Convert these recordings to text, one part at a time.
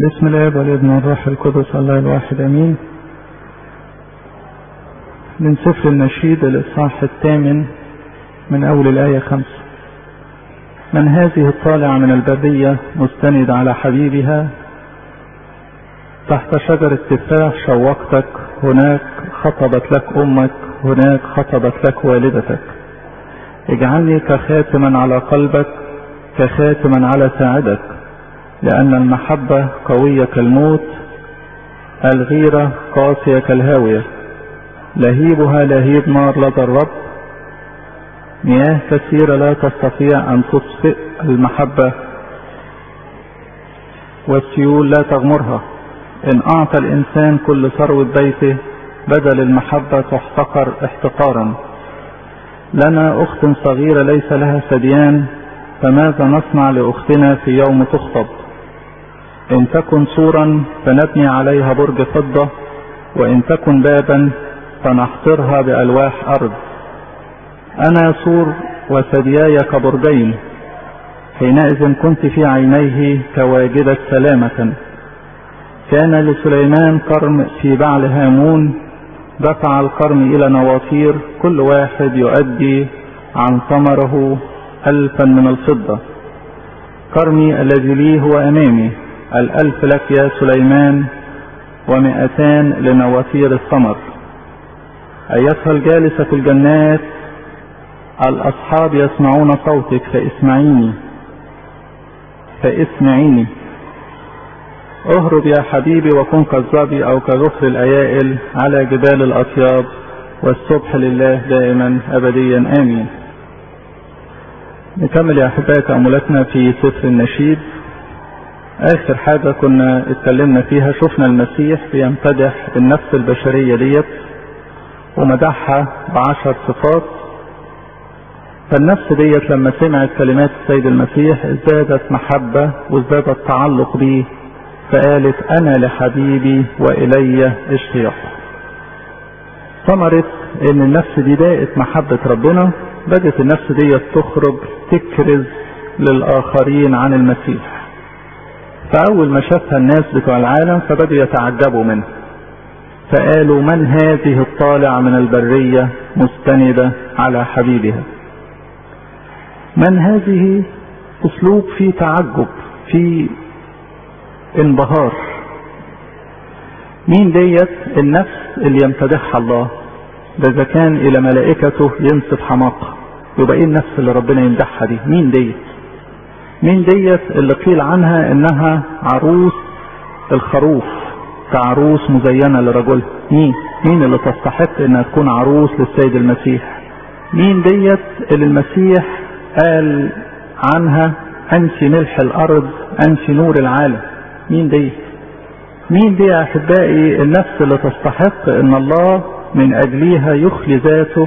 بسم الله والابن والروح القدس الله الواحد امين من سفر النشيد الاصحاح الثامن من اول الايه خمسه من هذه الطالعه من البريه مستند على حبيبها تحت شجر التفاح شوقتك هناك خطبت لك امك هناك خطبت لك والدتك اجعلني كخاتما على قلبك كخاتما على ساعدك لأن المحبة قوية كالموت الغيرة قاسية كالهاوية لهيبها لهيب نار لدى الرب مياه كثيرة لا تستطيع أن تطفئ المحبة والسيول لا تغمرها إن أعطى الإنسان كل ثروة بيته بدل المحبة تحتقر احتقارا لنا أخت صغيرة ليس لها ثديان فماذا نصنع لأختنا في يوم تخطب إن تكن سورا فنبني عليها برج فضة وإن تكن بابا فنحصرها بألواح أرض أنا سور وثدياي كبرجين حينئذ كنت في عينيه كواجدة سلامة كان لسليمان قرن في بعل هامون دفع القرن إلى نواطير كل واحد يؤدي عن ثمره ألفا من الفضة قرني الذي لي هو أمامي الألف لك يا سليمان ومئتان لنوافير الثمر أيتها الجالسة في الجنات الأصحاب يسمعون صوتك فاسمعيني فاسمعيني اهرب يا حبيبي وكن كالظبي أو كغفر الأيائل على جبال الأطياب والصبح لله دائما أبديا آمين نكمل يا أحبائي تأملاتنا في سفر النشيد آخر حاجة كنا اتكلمنا فيها شفنا المسيح بيمتدح النفس البشرية ديت ومدحها بعشر صفات فالنفس ديت لما سمعت كلمات السيد المسيح ازدادت محبة وازدادت تعلق بيه فقالت أنا لحبيبي وإلي اشتياق ثمرت إن النفس دي ضاقت محبة ربنا بدت النفس ديت تخرج تكرز للآخرين عن المسيح فأول ما شافها الناس بتوع العالم فبدوا يتعجبوا منه فقالوا من هذه الطالعة من البرية مستندة على حبيبها من هذه أسلوب فيه تعجب فيه انبهار مين ديت النفس اللي يمتدحها الله ده اذا كان الى ملائكته ينصف حماقه يبقى ايه النفس اللي ربنا يمدحها دي مين ديت مين ديت اللي قيل عنها انها عروس الخروف كعروس مزينه لرجلها مين مين اللي تستحق انها تكون عروس للسيد المسيح مين ديت اللي المسيح قال عنها انت ملح الارض انت نور العالم مين دي مين دي يا احبائي النفس اللي تستحق ان الله من اجليها يخلي ذاته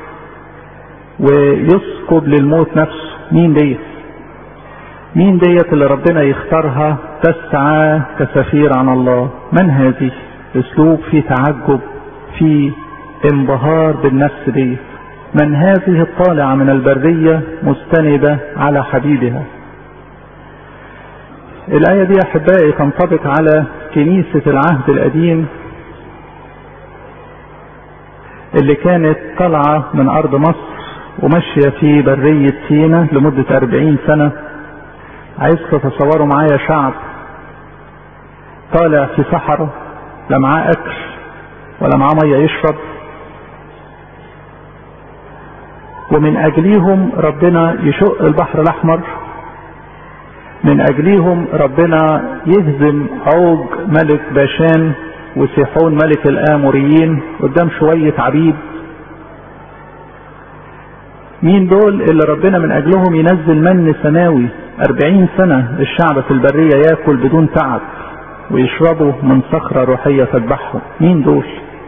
ويسكب للموت نفسه مين دي مين ديت اللي ربنا يختارها تسعى كسفير عن الله من هذه اسلوب في تعجب في انبهار بالنفس دي من هذه الطالعة من البرية مستندة على حبيبها الآية دي أحبائي تنطبق على كنيسة العهد القديم اللي كانت طالعة من أرض مصر وماشية في برية سينا لمدة أربعين سنة عايزكم تتصوروا معايا شعب طالع في صحراء لا معاه أكل ولا معاه مية يشرب ومن أجليهم ربنا يشق البحر الأحمر من أجليهم ربنا يهزم عوج ملك باشان وسيحون ملك الآموريين قدام شوية عبيد مين دول اللي ربنا من أجلهم ينزل من سماوي أربعين سنة الشعب في البرية يأكل بدون تعب ويشربوا من صخرة روحية تذبحهم مين دول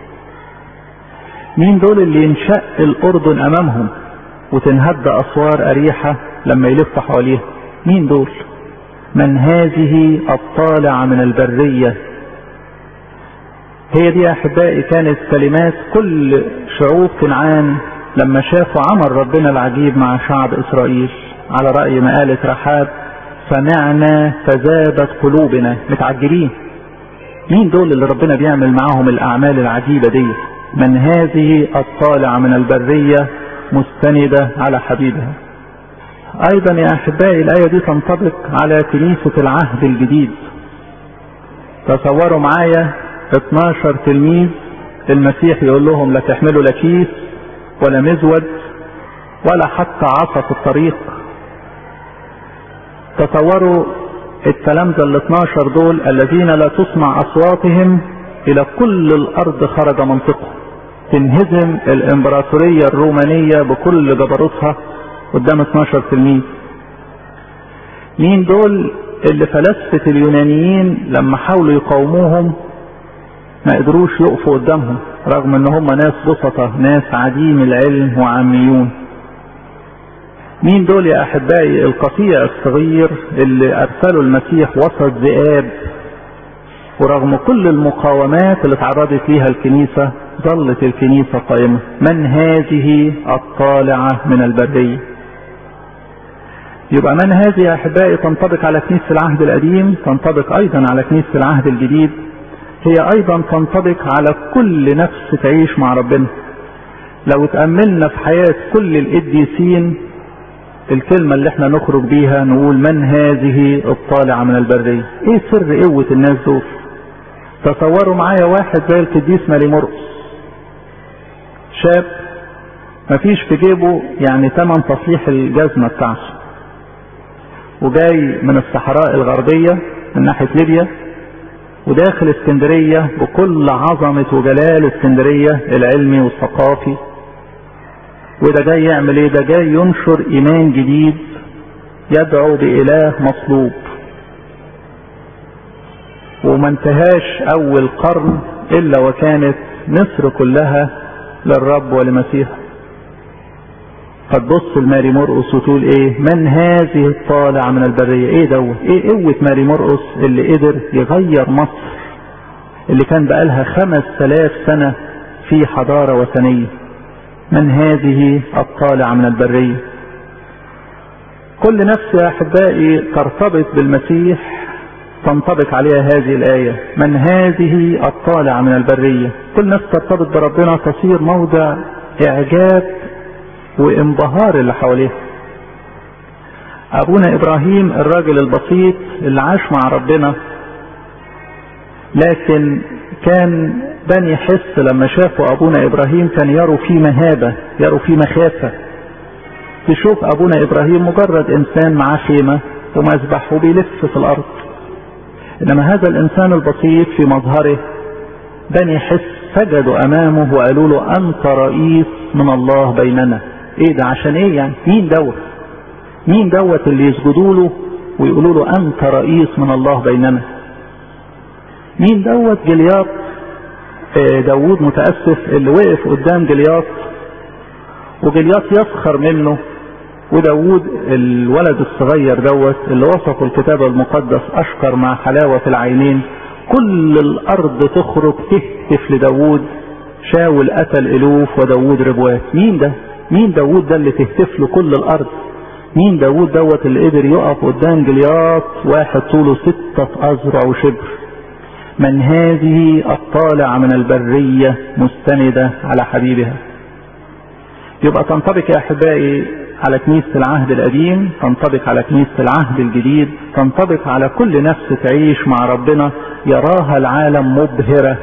مين دول اللي ينشق الأردن أمامهم وتنهد أسوار أريحة لما يلف حواليها مين دول من هذه الطالعة من البرية هي دي يا أحبائي كانت كلمات كل شعوب كنعان لما شافوا عمل ربنا العجيب مع شعب إسرائيل على رأي ما قالت رحاب سمعنا فزادت قلوبنا متعجبين مين دول اللي ربنا بيعمل معاهم الاعمال العجيبة دي من هذه الطالعة من البرية مستندة على حبيبها ايضا يا احبائي الاية دي تنطبق على كنيسة العهد الجديد تصوروا معايا 12 تلميذ المسيح يقول لهم لا تحملوا لا كيس ولا مزود ولا حتى عصا في الطريق تصوروا التلامذة ال 12 دول الذين لا تسمع اصواتهم الى كل الارض خرج منطقه تنهزم الامبراطورية الرومانية بكل جبروتها قدام 12 تلميذ مين دول اللي فلسفة اليونانيين لما حاولوا يقاوموهم ما قدروش يقفوا قدامهم رغم ان هم ناس بسطة ناس عديم العلم وعاميون مين دول يا احبائي القطيع الصغير اللي ارسلوا المسيح وسط ذئاب ورغم كل المقاومات اللي تعرضت ليها الكنيسة ظلت الكنيسة قائمة من هذه الطالعة من البرية يبقى من هذه يا احبائي تنطبق على كنيسة العهد القديم تنطبق ايضا على كنيسة العهد الجديد هي ايضا تنطبق على كل نفس تعيش مع ربنا لو تأملنا في حياة كل القديسين الكلمة اللي احنا نخرج بيها نقول من هذه الطالعة من البرية ايه سر قوة الناس دول تصوروا معايا واحد زي القديس مالي مرقس شاب مفيش في جيبه يعني تمن تصليح الجزمة بتاعته وجاي من الصحراء الغربية من ناحية ليبيا وداخل اسكندرية بكل عظمة وجلال اسكندرية العلمي والثقافي وده جاي يعمل ايه ده جاي ينشر ايمان جديد يدعو بإله مصلوب وما انتهاش اول قرن الا وكانت مصر كلها للرب ولمسيحه فتبص لماري مرقس وتقول ايه من هذه الطالعة من البرية ايه دوت ايه قوة ماري مرقس اللي قدر يغير مصر اللي كان بقالها خمس تلاف سنة في حضارة وثنية من هذه الطالعة من البرية كل نفس يا احبائي ترتبط بالمسيح تنطبق عليها هذه الآية من هذه الطالعة من البرية كل نفس ترتبط بربنا تصير موضع إعجاب وانبهار اللي حواليه ابونا ابراهيم الراجل البسيط اللي عاش مع ربنا لكن كان بني حس لما شافوا ابونا ابراهيم كان يروا فيه مهابة يروا فيه مخافة تشوف ابونا ابراهيم مجرد انسان معاه خيمة ومذبح وبيلف في الارض انما هذا الانسان البسيط في مظهره بني حس سجدوا امامه وقالوا له انت رئيس من الله بيننا ايه ده عشان ايه يعني مين دوت مين دوت اللي يسجدوا له ويقولوا له انت رئيس من الله بيننا مين دوت جلياط داوود متأسف اللي وقف قدام جلياط وجلياط يسخر منه وداوود الولد الصغير دوت اللي وصفه الكتاب المقدس اشكر مع حلاوة العينين كل الارض تخرج تهتف لداوود شاول قتل الوف وداوود ربوات مين ده مين داوود ده اللي تهتف له كل الارض مين داوود دوت اللي قدر يقف قدام جلياط واحد طوله ستة اذرع وشبر من هذه الطالعة من البرية مستندة على حبيبها يبقى تنطبق يا احبائي على كنيسة العهد القديم تنطبق على كنيسة العهد الجديد تنطبق على كل نفس تعيش مع ربنا يراها العالم مبهرة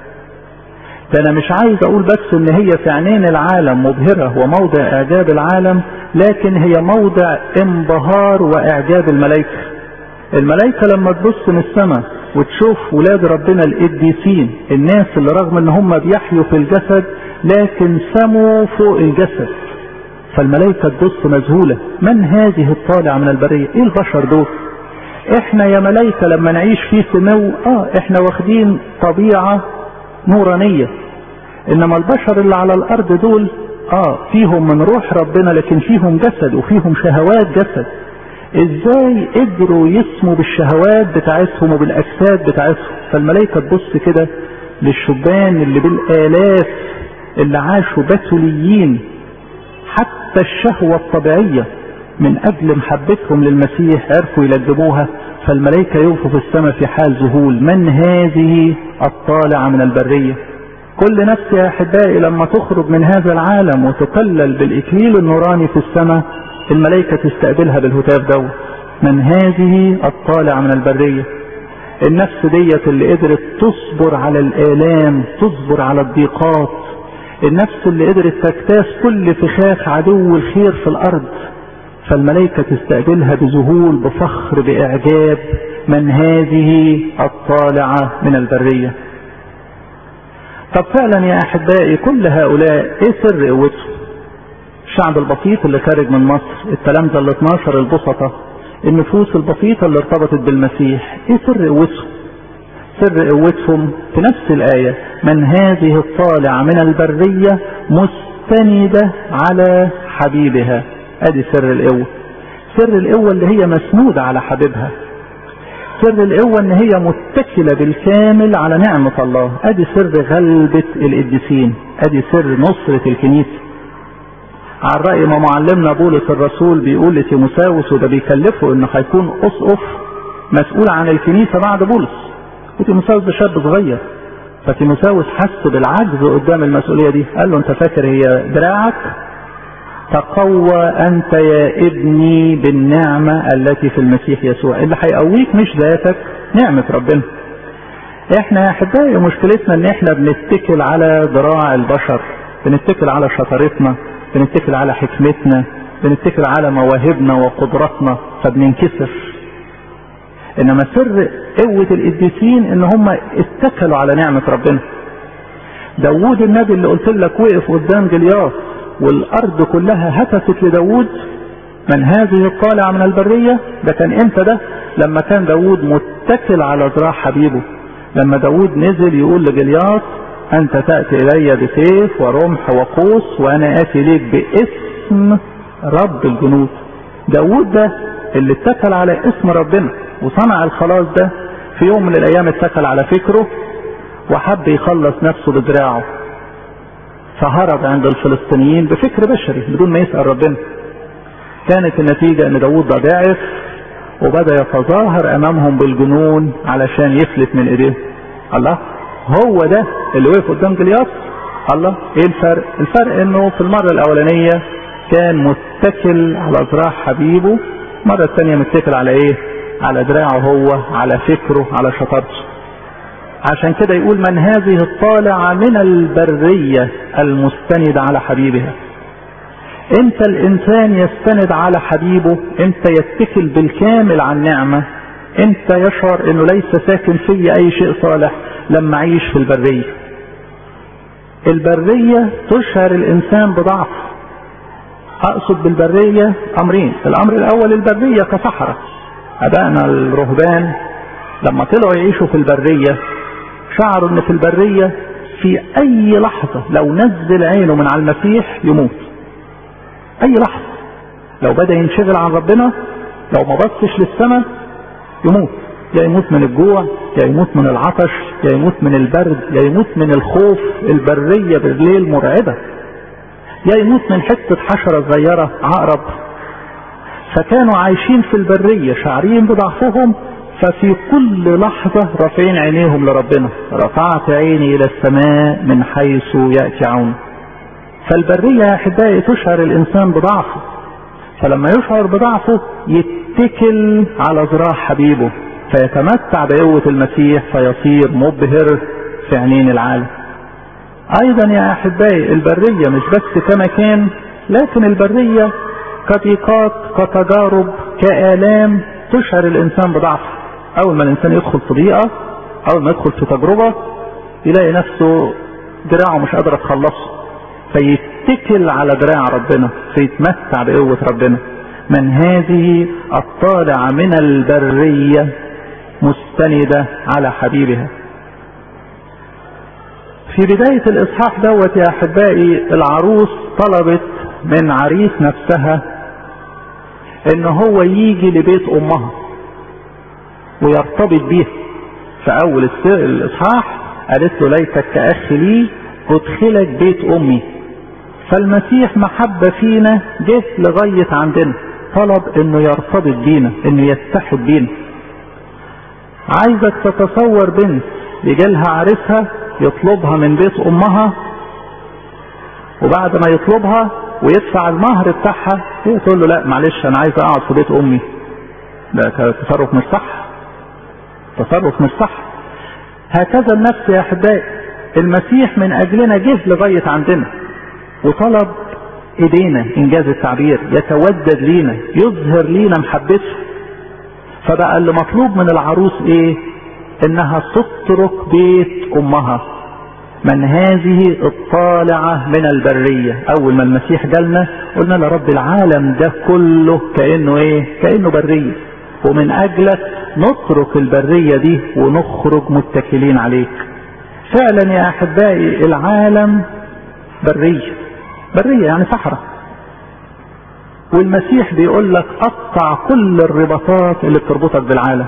ده انا مش عايز اقول بس ان هي في عينين العالم مبهرة وموضع اعجاب العالم لكن هي موضع انبهار واعجاب الملائكة الملائكة لما تبص من السماء وتشوف ولاد ربنا القديسين الناس اللي رغم ان هم بيحيوا في الجسد لكن سموا فوق الجسد فالملائكة تبص مذهولة من هذه الطالعة من البرية ايه البشر دول احنا يا ملائكة لما نعيش في سمو اه احنا واخدين طبيعة نورانية انما البشر اللي على الارض دول اه فيهم من روح ربنا لكن فيهم جسد وفيهم شهوات جسد ازاي قدروا يسموا بالشهوات بتاعتهم وبالاجساد بتاعتهم فالملائكة تبص كده للشبان اللي بالالاف اللي عاشوا بتوليين حتى الشهوة الطبيعية من أجل محبتهم للمسيح عرفوا يلجبوها فالملائكة يوقفوا في السماء في حال ذهول من هذه الطالعة من البرية كل نفس يا أحبائي لما تخرج من هذا العالم وتكلل بالإكليل النوراني في السماء الملائكة تستقبلها بالهتاف دوت من هذه الطالعة من البرية النفس ديت اللي قدرت تصبر على الآلام تصبر على الضيقات النفس اللي قدرت تجتاز كل فخاخ عدو الخير في الأرض فالملائكة تستقبلها بذهول بفخر بإعجاب من هذه الطالعة من البرية طب فعلا يا أحبائي كل هؤلاء إيه سر قوتهم الشعب البسيط اللي خارج من مصر التلامذة ال 12 البسطة النفوس البسيطة اللي ارتبطت بالمسيح ايه سر قوتهم سر قوتهم في نفس الآية من هذه الطالعة من البرية مستندة على حبيبها ادي سر القوة سر القوة اللي هي مسنودة على حبيبها سر القوة ان هي متكلة بالكامل على نعمة الله ادي سر غلبة القديسين ادي سر نصرة الكنيسة على رأي ما معلمنا بولس الرسول بيقول لتيموساوس وده بيكلفه انه هيكون اسقف مسؤول عن الكنيسة بعد بولس وتيموساوس ده شاب صغير فتيموساوس حس بالعجز قدام المسؤولية دي قال له انت فاكر هي دراعك تقوى انت يا ابني بالنعمة التي في المسيح يسوع اللي هيقويك مش ذاتك نعمة ربنا احنا يا احبائي مشكلتنا ان احنا بنتكل على ذراع البشر بنتكل على شطارتنا بنتكل على حكمتنا بنتكل على مواهبنا وقدراتنا فبننكسر انما سر قوة القديسين ان هم اتكلوا على نعمة ربنا داوود النبي اللي قلت لك وقف قدام جلياس والارض كلها هتفت لداوود من هذه الطالعة من البرية ده كان امتى ده لما كان داوود متكل على ذراع حبيبه لما داوود نزل يقول لجلياس انت تأتي الي بسيف ورمح وقوس وانا اتي ليك باسم رب الجنود داوود ده اللي اتكل على اسم ربنا وصنع الخلاص ده في يوم من الايام اتكل على فكره وحب يخلص نفسه بدراعه فهرب عند الفلسطينيين بفكر بشري بدون ما يسأل ربنا كانت النتيجة ان داود ده ضعف وبدأ يتظاهر امامهم بالجنون علشان يفلت من ايديهم الله هو ده اللي وقف قدام جلياس الله ايه الفرق الفرق انه في المرة الاولانية كان متكل على ذراع حبيبه المرة الثانية متكل على ايه على دراعه هو على فكره على شطارته عشان كده يقول من هذه الطالعة من البرية المستند على حبيبها امتى الانسان يستند على حبيبه امتى يتكل بالكامل على النعمة امتى يشعر انه ليس ساكن في اي شيء صالح لما عيش في البرية البرية تشعر الانسان بضعف اقصد بالبرية امرين الامر الاول البرية كصحراء ابائنا الرهبان لما طلعوا يعيشوا في البرية شعروا ان في البرية في اي لحظة لو نزل عينه من على المسيح يموت اي لحظة لو بدأ ينشغل عن ربنا لو ما بصش للسماء يموت يا يموت من الجوع يا يموت من العطش يا يموت من البرد يا يموت من الخوف البرية بالليل مرعبة يا يموت من حتة حشرة صغيرة عقرب فكانوا عايشين في البرية شعرين بضعفهم ففي كل لحظة رافعين عينيهم لربنا رفعت عيني إلى السماء من حيث يأتي عون فالبرية يا أحبائي تشعر الإنسان بضعفه فلما يشعر بضعفه يتكل على ذراع حبيبه فيتمتع بقوة المسيح فيصير مبهر في عينين العالم أيضا يا أحبائي البرية مش بس كمكان لكن البرية كضيقات كتجارب كآلام تشعر الإنسان بضعفه اول ما الانسان يدخل في ضيقه اول ما يدخل في تجربه يلاقي نفسه دراعه مش قادر تخلصه فيتكل على دراع ربنا فيتمتع بقوه ربنا من هذه الطالعه من البريه مستنده على حبيبها في بداية الإصحاح دوت يا أحبائي العروس طلبت من عريس نفسها إن هو يجي لبيت أمها ويرتبط بيها في اول الاصحاح قالت له ليتك كاخ لي ادخلك بيت امي فالمسيح محبة فينا جه لغاية عندنا طلب انه يرتبط بينا انه يتحد بينا عايزك تتصور بنت يجيلها عريسها يطلبها من بيت امها وبعد ما يطلبها ويدفع المهر بتاعها هي تقول له لا معلش انا عايز اقعد في بيت امي ده تصرف مش صح تصرف مش صح هكذا النفس يا احبائي المسيح من اجلنا جه لغايه عندنا وطلب ايدينا انجاز التعبير يتودد لينا يظهر لينا محبته فبقى اللي مطلوب من العروس ايه انها تترك بيت امها من هذه الطالعة من البرية اول ما المسيح جالنا قلنا له رب العالم ده كله كأنه ايه كأنه برية ومن اجلك نترك البرية دي ونخرج متكلين عليك فعلا يا احبائي العالم برية برية يعني صحراء والمسيح بيقول لك قطع كل الرباطات اللي بتربطك بالعالم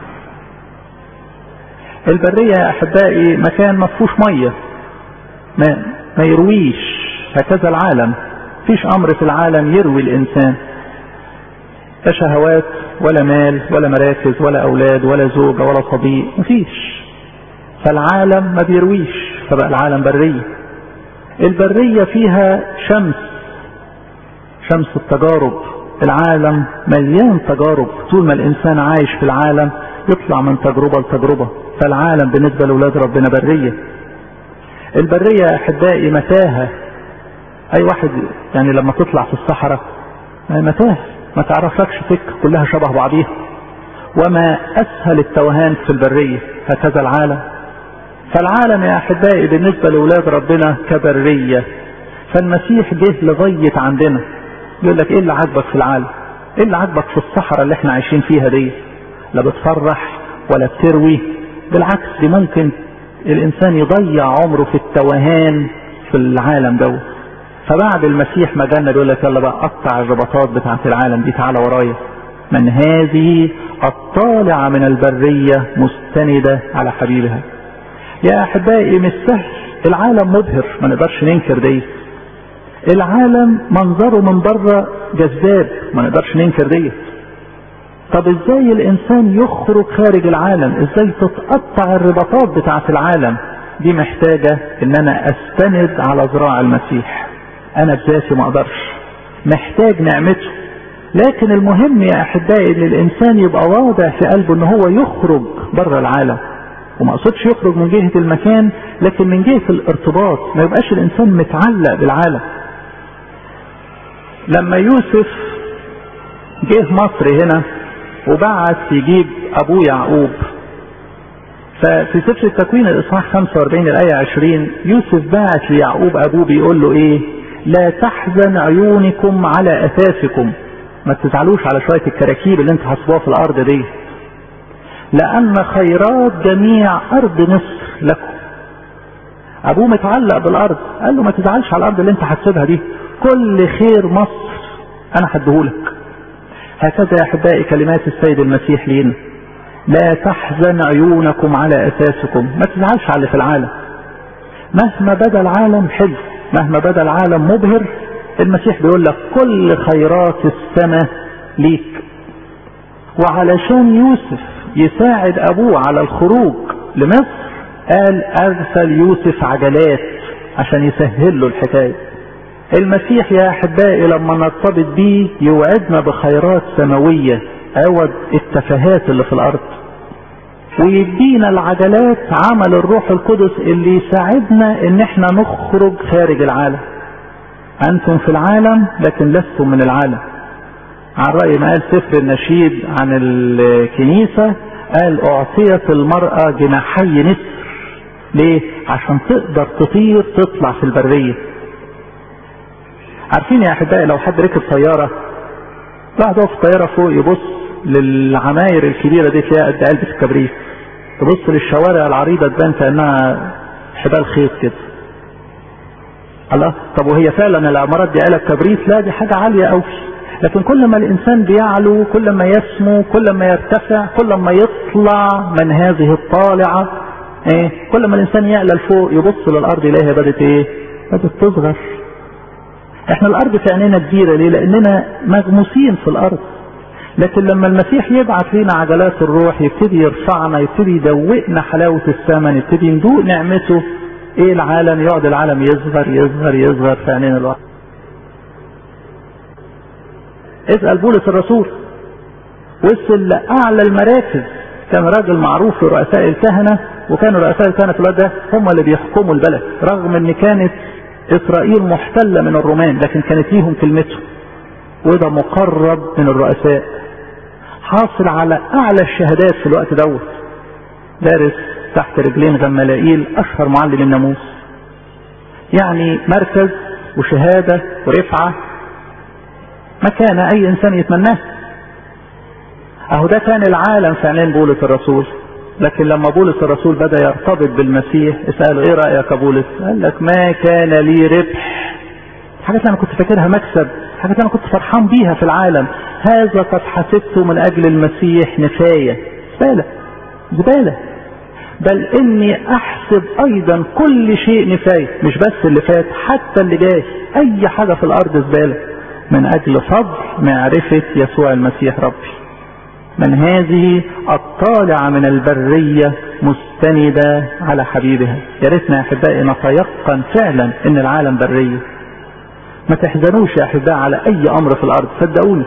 البرية يا احبائي مكان ما فيهوش مية ما, ما يرويش هكذا العالم فيش امر في العالم يروي الانسان لا شهوات ولا مال ولا مراكز ولا اولاد ولا زوجة ولا صديق مفيش فالعالم ما بيرويش فبقى العالم برية البرية فيها شمس شمس التجارب العالم مليان تجارب طول ما الانسان عايش في العالم يطلع من تجربة لتجربة فالعالم بالنسبة لأولاد ربنا برية البرية يا أحبائي متاهة أي واحد يعني لما تطلع في الصحراء متاهة ما تعرفلكش سكة كلها شبه بعضيها وما أسهل التوهان في البرية هكذا العالم فالعالم يا أحبائي بالنسبة لأولاد ربنا كبرية فالمسيح جه لغاية عندنا يقول لك إيه اللي عاجبك في العالم إيه اللي عاجبك في الصحراء اللي احنا عايشين فيها دي لا بتفرح ولا بتروي بالعكس دي ممكن الإنسان يضيع عمره في التوهان في العالم دوت فبعد المسيح ما جانا بيقول لك يلا بقى قطع الرباطات بتاعت العالم دي تعالى ورايا من هذه الطالعة من البرية مستندة على حبيبها يا احبائي مش سهل العالم مبهر ما نقدرش ننكر دي العالم منظره من بره جذاب ما نقدرش ننكر دي طب ازاي الانسان يخرج خارج العالم ازاي تتقطع الرباطات بتاعت العالم دي محتاجة ان انا استند على ذراع المسيح انا بذاتي ما اقدرش محتاج نعمته لكن المهم يا احبائي ان الانسان يبقى واضع في قلبه ان هو يخرج بره العالم وما اقصدش يخرج من جهة المكان لكن من جهة الارتباط ما يبقاش الانسان متعلق بالعالم لما يوسف جه مصر هنا وبعت يجيب ابوه يعقوب ففي سفر التكوين الاصحاح 45 الايه 20 يوسف بعت ليعقوب ابوه بيقول له ايه لا تحزن عيونكم على اثاثكم ما تزعلوش على شويه الكراكيب اللي انت حاسبوها في الارض دي لأن خيرات جميع أرض مصر لكم أبوه متعلق بالأرض قال له ما تزعلش على الأرض اللي أنت حاسبها دي كل خير مصر أنا هديهولك هكذا يا أحبائي كلمات السيد المسيح لينا لا تحزن عيونكم على أساسكم ما تزعلش على اللي في العالم مهما بدا العالم حلو مهما بدا العالم مبهر المسيح بيقول لك كل خيرات السماء ليك وعلشان يوسف يساعد ابوه على الخروج لمصر قال ارسل يوسف عجلات عشان يسهل له الحكايه المسيح يا احبائي لما نرتبط بيه يوعدنا بخيرات سماويه عوض التفاهات اللي في الارض ويدينا العجلات عمل الروح القدس اللي يساعدنا ان احنا نخرج خارج العالم انتم في العالم لكن لستم من العالم عن رأي ما قال سفر النشيد عن الكنيسة قال اعطيت المرأة جناحي نسر ليه عشان تقدر تطير تطلع في البرية عارفين يا احبائي لو حد ركب طيارة واحد في الطيارة فوق يبص للعماير الكبيرة دي تلاقيها قد علبة الكبريت تبص للشوارع العريضة تبان كأنها حبال خيط كده الله طب وهي فعلا العمارات دي علب كبريت لا دي حاجة عالية قوي لكن كل ما الانسان بيعلو كل ما يسمو كل ما يرتفع كل ما يطلع من هذه الطالعة ايه كل ما الانسان يعلى لفوق يبص للارض يلاقيها بدت ايه بدت تصغر احنا الارض في عينينا كبيره ليه لاننا مغموسين في الارض لكن لما المسيح يبعت لنا عجلات الروح يبتدي يرفعنا يبتدي يدوقنا حلاوه الثمن يبتدي ندوق نعمته ايه العالم يقعد العالم يصغر يصغر يصغر في عينينا الوقت اسال بولس الرسول وصل لاعلى المراكز كان راجل معروف لرؤساء الكهنه وكانوا رؤساء الكهنه في الوقت ده هم اللي بيحكموا البلد رغم ان كانت اسرائيل محتله من الرومان لكن كانت ليهم كلمته وده مقرب من الرؤساء حاصل على اعلى الشهادات في الوقت دوت دارس تحت رجلين غمالائيل اشهر معلم الناموس يعني مركز وشهاده ورفعه ما كان اي انسان يتمناه اهو ده كان العالم في عينين بولس الرسول لكن لما بولس الرسول بدا يرتبط بالمسيح اساله ايه رايك يا بولس قال لك ما كان لي ربح حاجات انا كنت فاكرها مكسب حاجات انا كنت فرحان بيها في العالم هذا قد حسبته من اجل المسيح نفايه زباله زباله بل اني احسب ايضا كل شيء نفايه مش بس اللي فات حتى اللي جاي اي حاجه في الارض زباله من اجل فضل معرفه يسوع المسيح ربي من هذه الطالعة من البرية مستندة على حبيبها يا ريتنا يا أحبائي نتيقن فعلا إن العالم برية ما تحزنوش يا أحبائي على أي أمر في الأرض صدقوني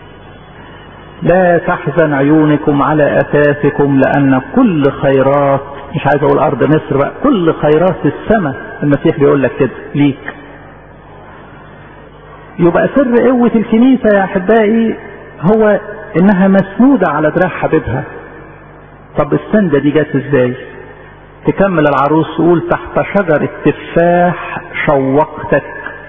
لا تحزن عيونكم على أساسكم لأن كل خيرات مش عايز أقول أرض مصر بقى كل خيرات السماء المسيح بيقول لك كده ليك يبقى سر قوة الكنيسة يا أحبائي هو انها مسنودة على دراع حبيبها طب السندة دي جت ازاي تكمل العروس تقول تحت شجر التفاح شوقتك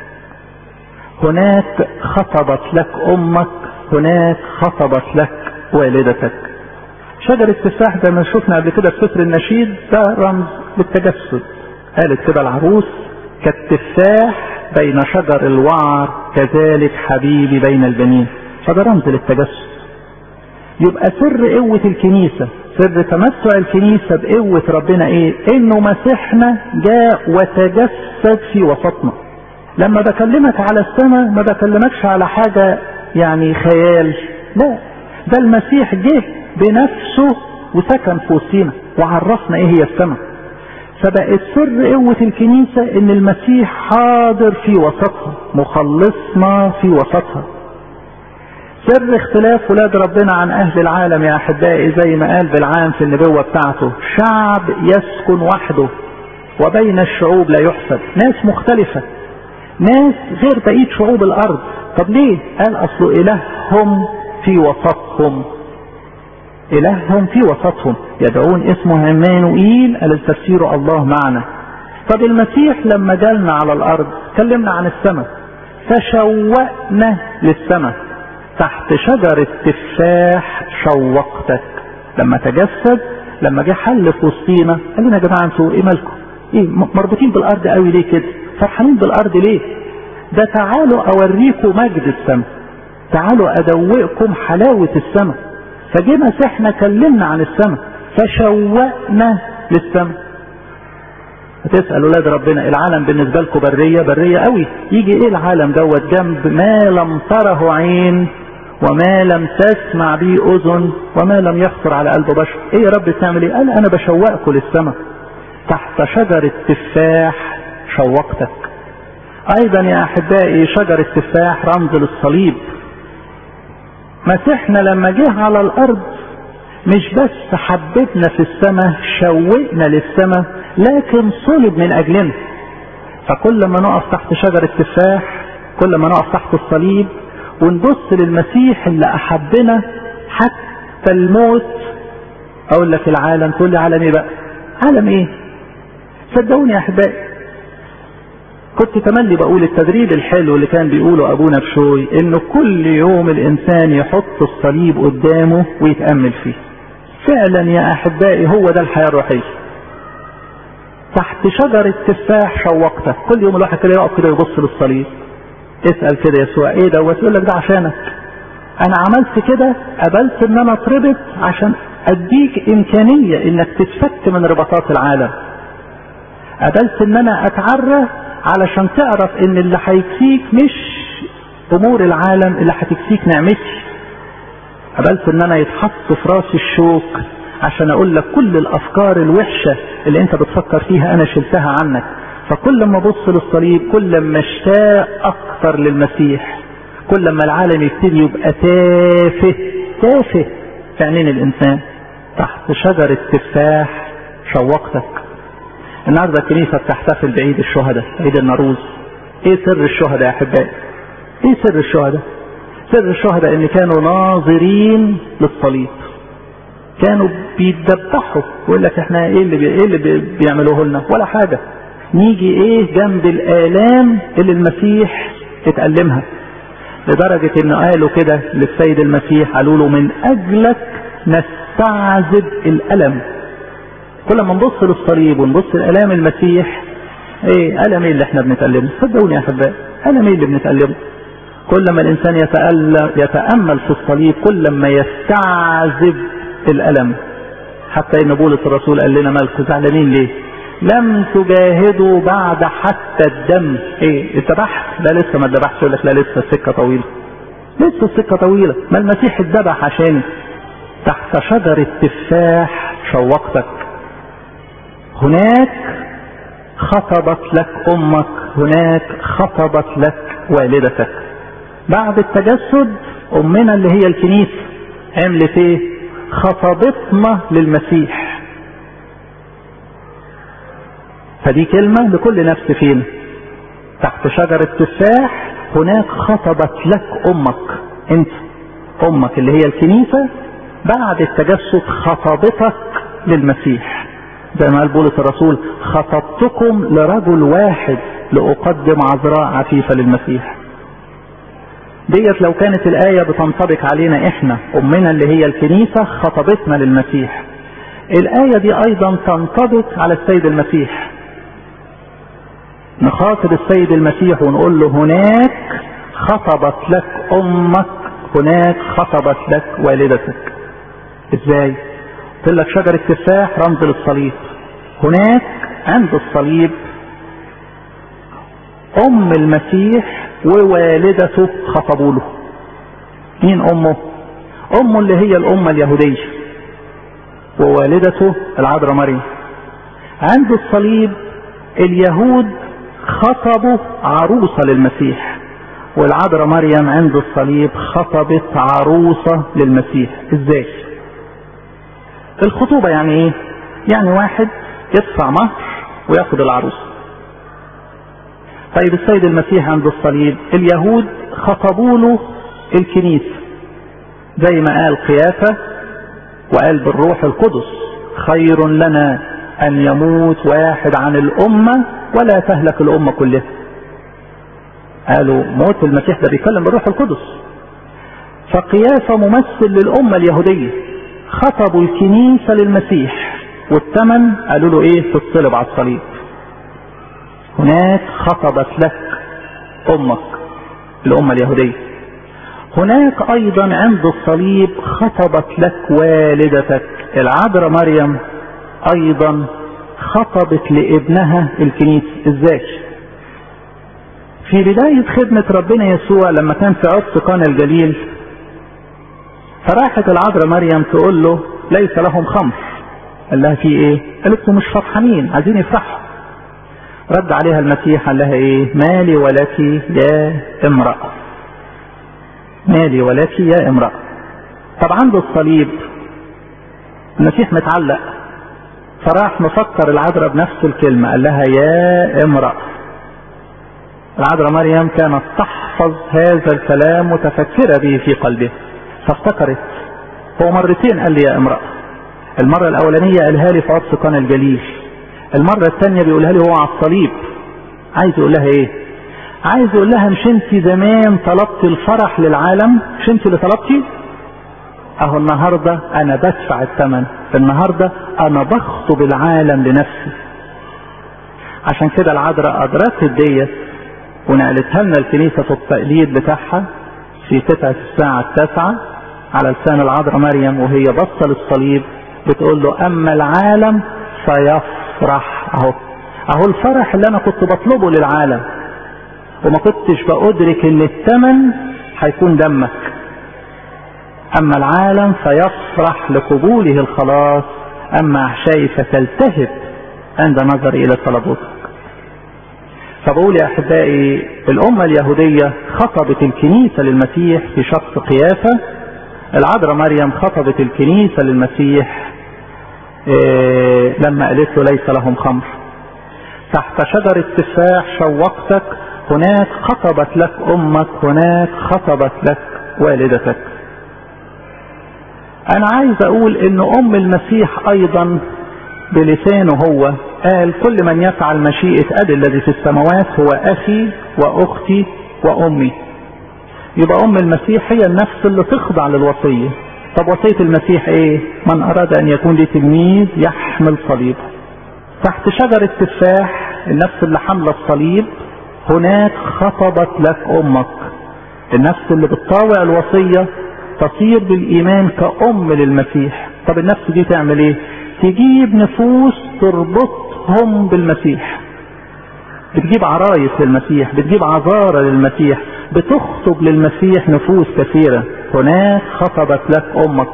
هناك خطبت لك امك هناك خطبت لك والدتك شجر التفاح ده ما شفنا قبل كده في سفر النشيد ده رمز للتجسد قالت كده العروس كالتفاح بين شجر الوعر كذلك حبيبي بين البنين فده رمز للتجسد يبقى سر قوة الكنيسة سر تمتع الكنيسة بقوة ربنا ايه انه مسيحنا جاء وتجسد في وسطنا لما بكلمك على السماء ما بكلمكش على حاجة يعني خيال لا ده المسيح جه بنفسه وسكن في وسطينا وعرفنا ايه هي السماء فبقت سر قوة الكنيسة ان المسيح حاضر في وسطها مخلصنا في وسطها سر اختلاف ولاد ربنا عن اهل العالم يا احبائي زي ما قال بالعام في النبوة بتاعته شعب يسكن وحده وبين الشعوب لا يحسد ناس مختلفة ناس غير بقية شعوب الارض طب ليه قال اصل الههم في وسطهم الههم في وسطهم يدعون اسمه عمانوئيل التفسير الله معنا طب المسيح لما جالنا على الارض كلمنا عن السماء فشوقنا للسماء تحت شجر التفاح شوقتك لما تجسد لما جه حل في وسطينا قال لنا يا جماعه انتوا ايه مالكم؟ ايه مربوطين بالارض قوي ليه كده؟ فرحانين بالارض ليه؟ ده تعالوا اوريكم مجد السماء. تعالوا ادوقكم حلاوه السماء. فجه مسيحنا كلمنا عن السماء فشوقنا للسماء. هتسأل ولاد ربنا العالم بالنسبة لكم برية برية قوي يجي ايه العالم دوت جنب ما لم تره عين وما لم تسمع به اذن وما لم يخطر على قلب بشر ايه يا رب تعمل ايه قال انا بشوقكم للسماء تحت شجر التفاح شوقتك ايضا يا احبائي شجر التفاح رمز للصليب مسيحنا لما جه على الارض مش بس حببنا في السماء شوقنا للسماء لكن صلب من اجلنا فكل ما نقف تحت شجر التفاح كل ما نقف تحت الصليب ونبص للمسيح اللي احبنا حتى الموت اقول لك العالم تقول لي عالم ايه بقى عالم ايه صدقوني يا احبائي كنت تملي بقول التدريب الحلو اللي كان بيقوله ابونا بشوي انه كل يوم الانسان يحط الصليب قدامه ويتامل فيه فعلا يا احبائي هو ده الحياه الروحيه تحت شجر التفاح شوقتك كل يوم الواحد كده يقف كده يبص للصليب اسال كده يسوع ايه دوت يقول لك ده عشانك انا عملت كده قبلت ان انا اتربط عشان اديك امكانيه انك تتفك من رباطات العالم قبلت ان انا اتعرى علشان تعرف ان اللي هيكفيك مش امور العالم اللي هتكفيك نعمتي قبلت ان انا يتحط في راسي الشوك عشان اقول لك كل الافكار الوحشة اللي انت بتفكر فيها انا شلتها عنك فكل ما ابص للصليب كل ما اشتاق اكتر للمسيح كل ما العالم يبتدي يبقى تافه تافه في عينين الانسان تحت شجرة تفاح شوقتك النهارده الكنيسة بتحتفل بعيد الشهداء عيد الناروز ايه سر الشهداء يا احبائي ايه سر الشهداء سر الشهداء ان كانوا ناظرين للصليب كانوا بيتذبحوا ويقول لك احنا ايه اللي بي... ايه اللي بي... بيعملوه لنا ولا حاجه نيجي ايه جنب الالام اللي المسيح اتألمها لدرجة انه قالوا كده للسيد المسيح قالوا له من اجلك نستعذب الالم كل ما نبص للصليب ونبص لالام المسيح ايه الم ايه اللي احنا بنتألمه صدقوني يا احبائي الم ايه اللي بنتألمه كل ما الانسان يتألم يتأمل في الصليب كل ما يستعذب الالم حتى ان بولس الرسول قال لنا مالكم زعلانين ليه لم تجاهدوا بعد حتى الدم ايه اتذبحت لا لسه ما اتذبحش يقول لك لا لسه السكه طويله لسه السكه طويله ما المسيح اتذبح عشان تحت شجره تفاح شوقتك هناك خطبت لك امك هناك خطبت لك والدتك بعد التجسد امنا اللي هي الكنيسه عملت ايه خطبتنا للمسيح فدي كلمة لكل نفس فينا تحت شجرة تفاح هناك خطبت لك أمك أنت أمك اللي هي الكنيسة بعد التجسد خطبتك للمسيح زي ما قال بولس الرسول خطبتكم لرجل واحد لأقدم عذراء عفيفة للمسيح ديت لو كانت الآية بتنطبق علينا إحنا أمنا اللي هي الكنيسة خطبتنا للمسيح الآية دي أيضا تنطبق على السيد المسيح نخاطب السيد المسيح ونقول له هناك خطبت لك امك هناك خطبت لك والدتك ازاي قلت لك شجرة تفاح رمز للصليب هناك عند الصليب ام المسيح ووالدته خطبوا له مين امه امه اللي هي الامة اليهودية ووالدته العذراء مريم عند الصليب اليهود خطبوا عروسة للمسيح والعذراء مريم عند الصليب خطبت عروسة للمسيح ازاي الخطوبة يعني ايه يعني واحد يدفع مهر وياخد العروسة طيب السيد المسيح عند الصليب اليهود خطبوا له الكنيسة زي ما قال قيافة وقال بالروح القدس خير لنا ان يموت واحد عن الامة ولا تهلك الامة كلها قالوا موت المسيح ده بيتكلم بالروح القدس فقيافة ممثل للامة اليهودية خطبوا الكنيسة للمسيح والثمن قالوا له ايه تتصلب على الصليب هناك خطبت لك امك الامة اليهودية هناك ايضا عند الصليب خطبت لك والدتك العذراء مريم ايضا خطبت لابنها الكنيسة ازاي في بداية خدمة ربنا يسوع لما كان في عرس قانا الجليل فراحت العذراء مريم تقول له ليس لهم خمر قال لها في ايه قالت له مش فرحانين عايزين يفرحوا رد عليها المسيح قال لها ايه مالي ولك يا امرأة مالي ولك يا امرأة طب عند الصليب المسيح متعلق فراح مفكر العذراء بنفس الكلمة قال لها يا امرأة العذراء مريم كانت تحفظ هذا الكلام متفكرة به في قلبها فافتكرت هو مرتين قال لي يا امرأة المرة الأولانية قالها لي في عطس قنا الجليل المرة الثانية بيقولها لي هو على الصليب عايز يقول لها ايه عايز يقول لها مش انت زمان طلبت الفرح للعالم مش انت اللي طلبتي اهو النهاردة انا بدفع الثمن النهاردة انا بخطب العالم لنفسي عشان كده العذراء ادركت ديت ونقلتها لنا الكنيسة في التقليد بتاعها في قطعة الساعة التاسعة على لسان العذراء مريم وهي بصة للصليب بتقول له اما العالم سيفرح اهو اهو الفرح اللي انا كنت بطلبه للعالم وما كنتش بأدرك ان الثمن هيكون دمك اما العالم فيفرح لقبوله الخلاص اما احشائي فتلتهب عند نظر الى صلبوتك فبقول يا احبائي الامة اليهودية خطبت الكنيسة للمسيح في شخص قيافة العذراء مريم خطبت الكنيسة للمسيح إيه لما قالت له ليس لهم خمر تحت شجرة تفاح شوقتك هناك خطبت لك امك هناك خطبت لك والدتك انا عايز اقول ان ام المسيح ايضا بلسانه هو قال كل من يفعل مشيئة ابي الذي في السماوات هو اخي واختي وامي يبقى ام المسيح هي النفس اللي تخضع للوصية طب وصية المسيح ايه من اراد ان يكون لي تلميذ يحمل صليبه تحت شجرة تفاح النفس اللي حاملة الصليب هناك خطبت لك امك النفس اللي بتطاوع الوصية تصير بالايمان كأم للمسيح طب النفس دي تعمل ايه تجيب نفوس تربطهم بالمسيح بتجيب عرايس للمسيح بتجيب عذارى للمسيح بتخطب للمسيح نفوس كثيرة هناك خطبت لك امك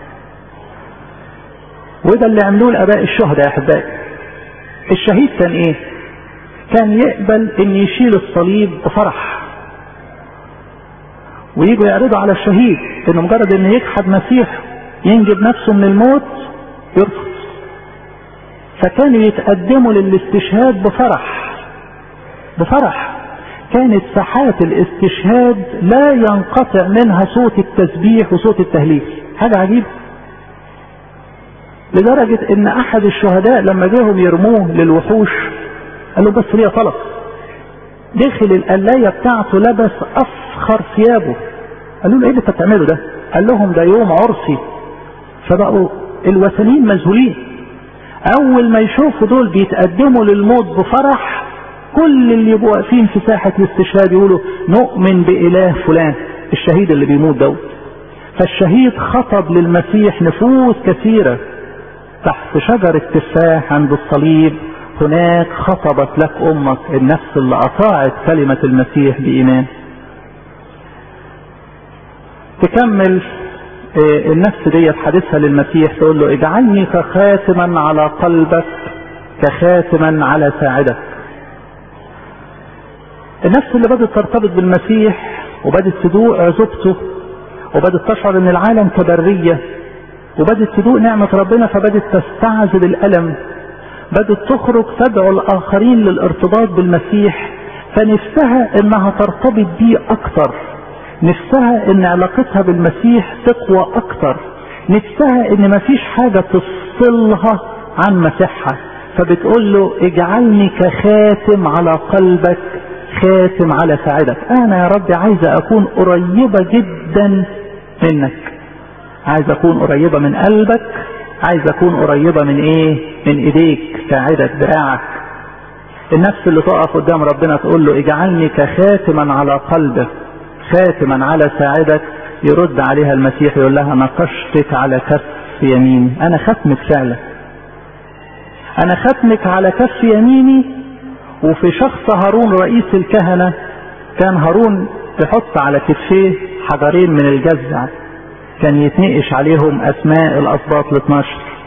وده اللي عملوه الاباء الشهداء يا احبائي الشهيد كان ايه كان يقبل ان يشيل الصليب بفرح ويجوا يعرضوا على الشهيد انه مجرد ان يجحد مسيح ينجب نفسه من الموت يرفض فكانوا يتقدموا للاستشهاد بفرح بفرح كانت ساحات الاستشهاد لا ينقطع منها صوت التسبيح وصوت التهليل حاجة عجيبة لدرجة ان احد الشهداء لما جاهم يرموه للوحوش قال له بس ليه طلب دخل القلاية بتاعته لبس افخر ثيابه قالوا له ايه اللي انت بتعمله ده قال لهم ده يوم عرسي فبقوا الوثنيين مذهولين اول ما يشوفوا دول بيتقدموا للموت بفرح كل اللي يبقوا واقفين في ساحة الاستشهاد يقولوا نؤمن بإله فلان الشهيد اللي بيموت دوت فالشهيد خطب للمسيح نفوس كثيرة تحت شجرة تفاح عند الصليب هناك خطبت لك امك النفس اللي اطاعت كلمة المسيح بايمان تكمل النفس دي حديثها للمسيح تقول له اجعلني كخاتما على قلبك كخاتما على ساعدك النفس اللي بدأت ترتبط بالمسيح وبدأت تدوق عزوبته وبدأت تشعر ان العالم كبرية وبدأت تدوق نعمة ربنا فبدأت تستعذب الألم بدأت تخرج تدعو الآخرين للارتباط بالمسيح فنفسها انها ترتبط بيه اكتر نفسها ان علاقتها بالمسيح تقوى اكتر نفسها ان مفيش حاجة تفصلها عن مسيحها فبتقول له اجعلني كخاتم على قلبك خاتم على ساعدك انا يا رب عايزة اكون قريبة جدا منك عايز اكون قريبة من قلبك عايز اكون قريبة من ايه من ايديك ساعدك دراعك النفس اللي تقف قدام ربنا تقول له اجعلني كخاتما على قلبك خاتما على ساعدك يرد عليها المسيح يقول لها نقشتك على كف يمين انا ختمك فعلا انا ختمك على كف يميني وفي شخص هارون رئيس الكهنة كان هارون يحط على كتفيه حجرين من الجزع كان يتنقش عليهم اسماء الاسباط ال 12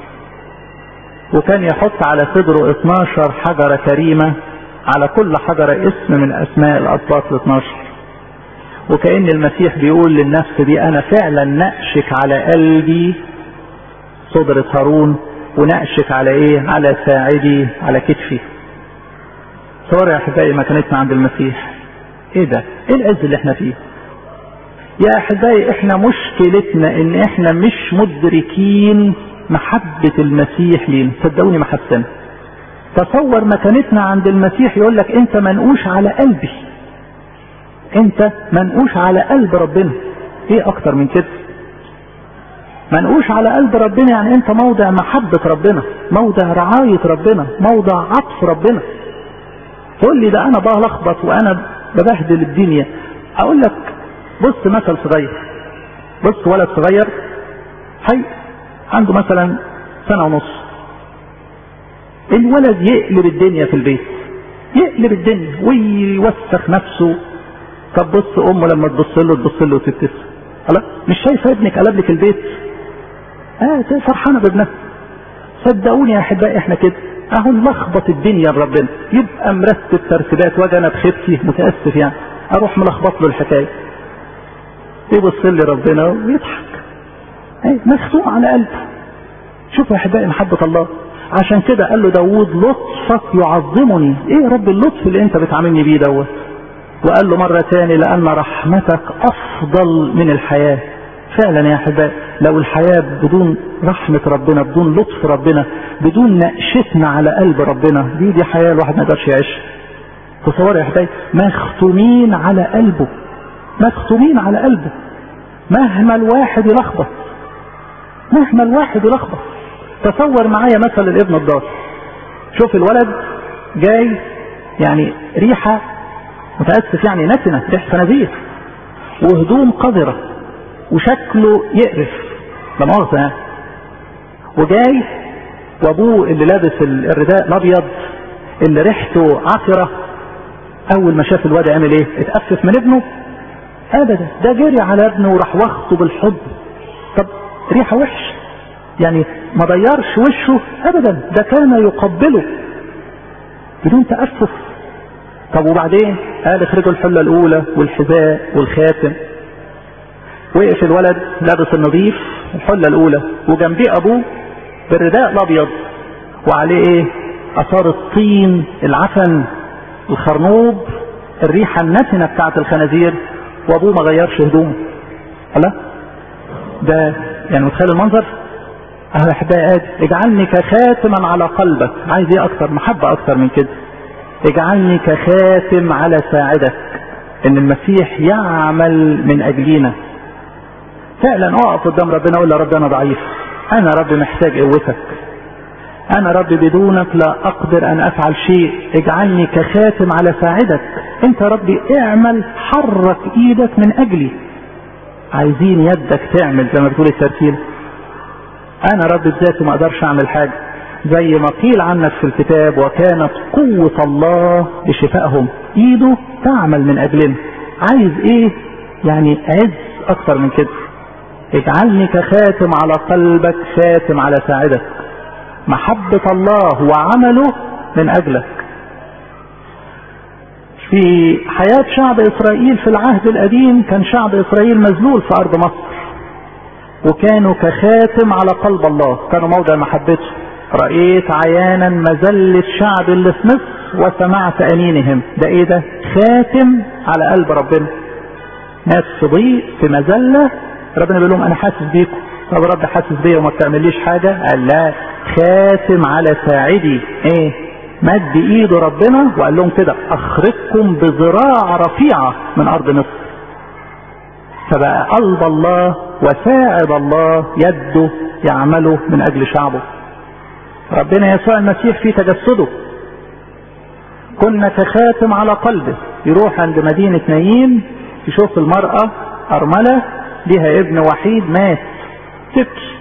وكان يحط على صدره 12 حجرة كريمة على كل حجرة اسم من اسماء الاسباط ال 12 وكأن المسيح بيقول للنفس دي انا فعلا نقشك على قلبي صدرة هارون ونقشك على ايه على ساعدي على كتفي صور يا احبائي مكانتنا عند المسيح ايه ده ايه العز اللي احنا فيه يا احبائي احنا مشكلتنا ان احنا مش مدركين محبة المسيح لينا صدقوني ما حسنا تصور مكانتنا عند المسيح يقول لك انت منقوش على قلبي انت منقوش على قلب ربنا ايه اكتر من كده منقوش على قلب ربنا يعني انت موضع محبة ربنا موضع رعاية ربنا موضع عطف ربنا تقول لي ده انا بلخبط وانا ببهدل الدنيا اقول لك بص مثل صغير بص ولد صغير حي عنده مثلا سنة ونص الولد يقلب الدنيا في البيت يقلب الدنيا ويوسخ نفسه طب بص امه لما تبص له تبص له وتبتسم خلاص مش شايفه ابنك قلب لك البيت اه فرحانه بابنها صدقوني يا احبائي احنا كده اهو نلخبط الدنيا بربنا يبقى مرتب ترتيبات واجي انا بخيبتي متاسف يعني اروح ملخبط له الحكايه يبص لي ربنا ويضحك ايه مخزوق على قلبه شوفوا يا احبائي محبه الله عشان كده قال له داوود لطفك يعظمني ايه يا رب اللطف اللي انت بتعاملني بيه دوت وقال له مرة تاني لأن رحمتك أفضل من الحياة فعلا يا أحبائي لو الحياة بدون رحمة ربنا بدون لطف ربنا بدون نقشتنا على قلب ربنا دي دي حياة الواحد ما يقدرش يعيشها تصور يا أحبائي مختومين على قلبه مختومين على قلبه مهما الواحد يلخبط مهما الواحد يلخبط تصور معايا مثل الابن الضال شوف الولد جاي يعني ريحة متأسف يعني نتنة ريحة خنازير وهدوم قذرة وشكله يقرف لا مؤاخذة يعني وجاي وابوه اللي لابس الرداء الابيض اللي ريحته عطرة اول ما شاف الواد عمل ايه اتأسف من ابنه ابدا ده جري على ابنه وراح واخده بالحب طب ريحة وحش يعني ما ضيرش وشه ابدا ده كان يقبله بدون تأسف طب وبعدين قال اخرجوا الحلة الاولى والحذاء والخاتم وقف الولد لابس النظيف الحلة الاولى وجنبيه ابوه بالرداء الابيض وعليه ايه اثار الطين العفن الخرنوب الريحة النتنة بتاعت الخنازير وابوه ما غيرش هدومه لا ده يعني متخيل المنظر اهو احبائي قال اجعلني كخاتما على قلبك عايز ايه اكتر محبة اكتر من كده اجعلني كخاتم على ساعدك ان المسيح يعمل من اجلينا فعلا اقف قدام ربنا اقول له رب انا ضعيف انا رب محتاج قوتك انا رب بدونك لا اقدر ان افعل شيء اجعلني كخاتم على ساعدك انت ربي اعمل حرك ايدك من اجلي عايزين يدك تعمل زي ما بتقول الترتيب انا رب بذاتي ما اقدرش اعمل حاجه زي ما قيل عنك في الكتاب وكانت قوة الله لشفائهم ايده تعمل من اجلنا عايز ايه يعني عز اكتر من كده اجعلني كخاتم على قلبك خاتم على ساعدك محبة الله وعمله من اجلك في حياة شعب اسرائيل في العهد القديم كان شعب اسرائيل مذلول في ارض مصر وكانوا كخاتم على قلب الله كانوا موضع محبته رأيت عيانا مذلة الشعب اللي في مصر وسمعت أنينهم ده ايه ده خاتم على قلب ربنا ناس في ضيق في مذلة ربنا بيقول لهم انا حاسس بيكم طب رب حاسس بيا وما بتعمليش حاجة قال لا خاتم على ساعدي ايه مد ايده ربنا وقال لهم كده اخرجكم بذراع رفيعة من ارض مصر فبقى قلب الله وساعد الله يده يعمله من اجل شعبه ربنا يسوع المسيح في تجسده كنا كخاتم على قلبه يروح عند مدينة نايين يشوف المرأة أرملة لها ابن وحيد مات تبكي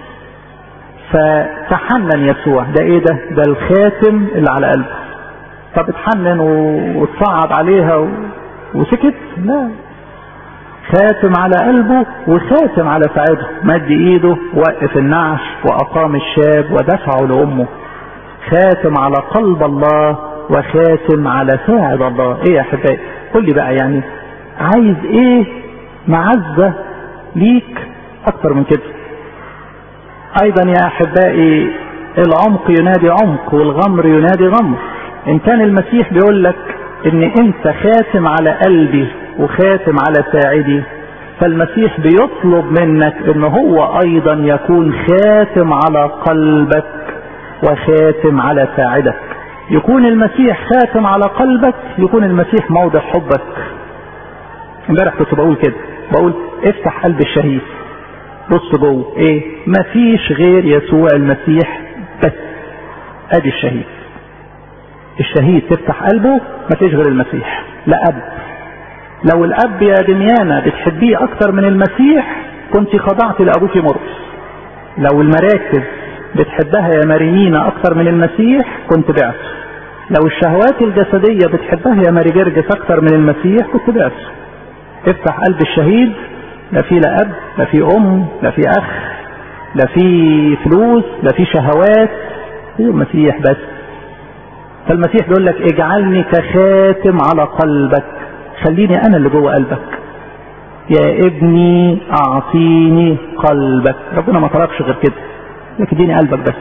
فتحنن يسوع ده ايه ده ده الخاتم اللي على قلبه طب اتحنن وتصعب عليها و... وسكت لا خاتم على قلبه وخاتم على ساعده مد ايده وقف النعش واقام الشاب ودفعه لامه خاتم على قلب الله وخاتم على ساعد الله ايه يا احبائي قول لي بقى يعني عايز ايه معزة ليك اكتر من كده ايضا يا احبائي العمق ينادي عمق والغمر ينادي غمر ان كان المسيح بيقول لك ان انت خاتم على قلبي وخاتم على ساعدي فالمسيح بيطلب منك ان هو ايضا يكون خاتم على قلبك وخاتم على ساعدك يكون المسيح خاتم على قلبك يكون المسيح موضع حبك امبارح كنت بقول كده بقول افتح قلب الشهيد بص جوه ايه مفيش غير يسوع المسيح بس ادي الشهيد الشهيد تفتح قلبه مفيش غير المسيح لا اب لو الاب يا دميانة بتحبيه اكتر من المسيح كنت خضعت لابوك مرقس لو المراكز بتحبها يا مارينينا اكتر من المسيح كنت بعت لو الشهوات الجسدية بتحبها يا ماري جرجس اكتر من المسيح كنت بعت افتح قلب الشهيد لا في لا اب لا في ام لا في اخ لا في فلوس لا في شهوات هي المسيح بس فالمسيح بيقول لك اجعلني كخاتم على قلبك خليني انا اللي جوه قلبك يا ابني اعطيني قلبك ربنا ما طلبش غير كده لك اديني قلبك بس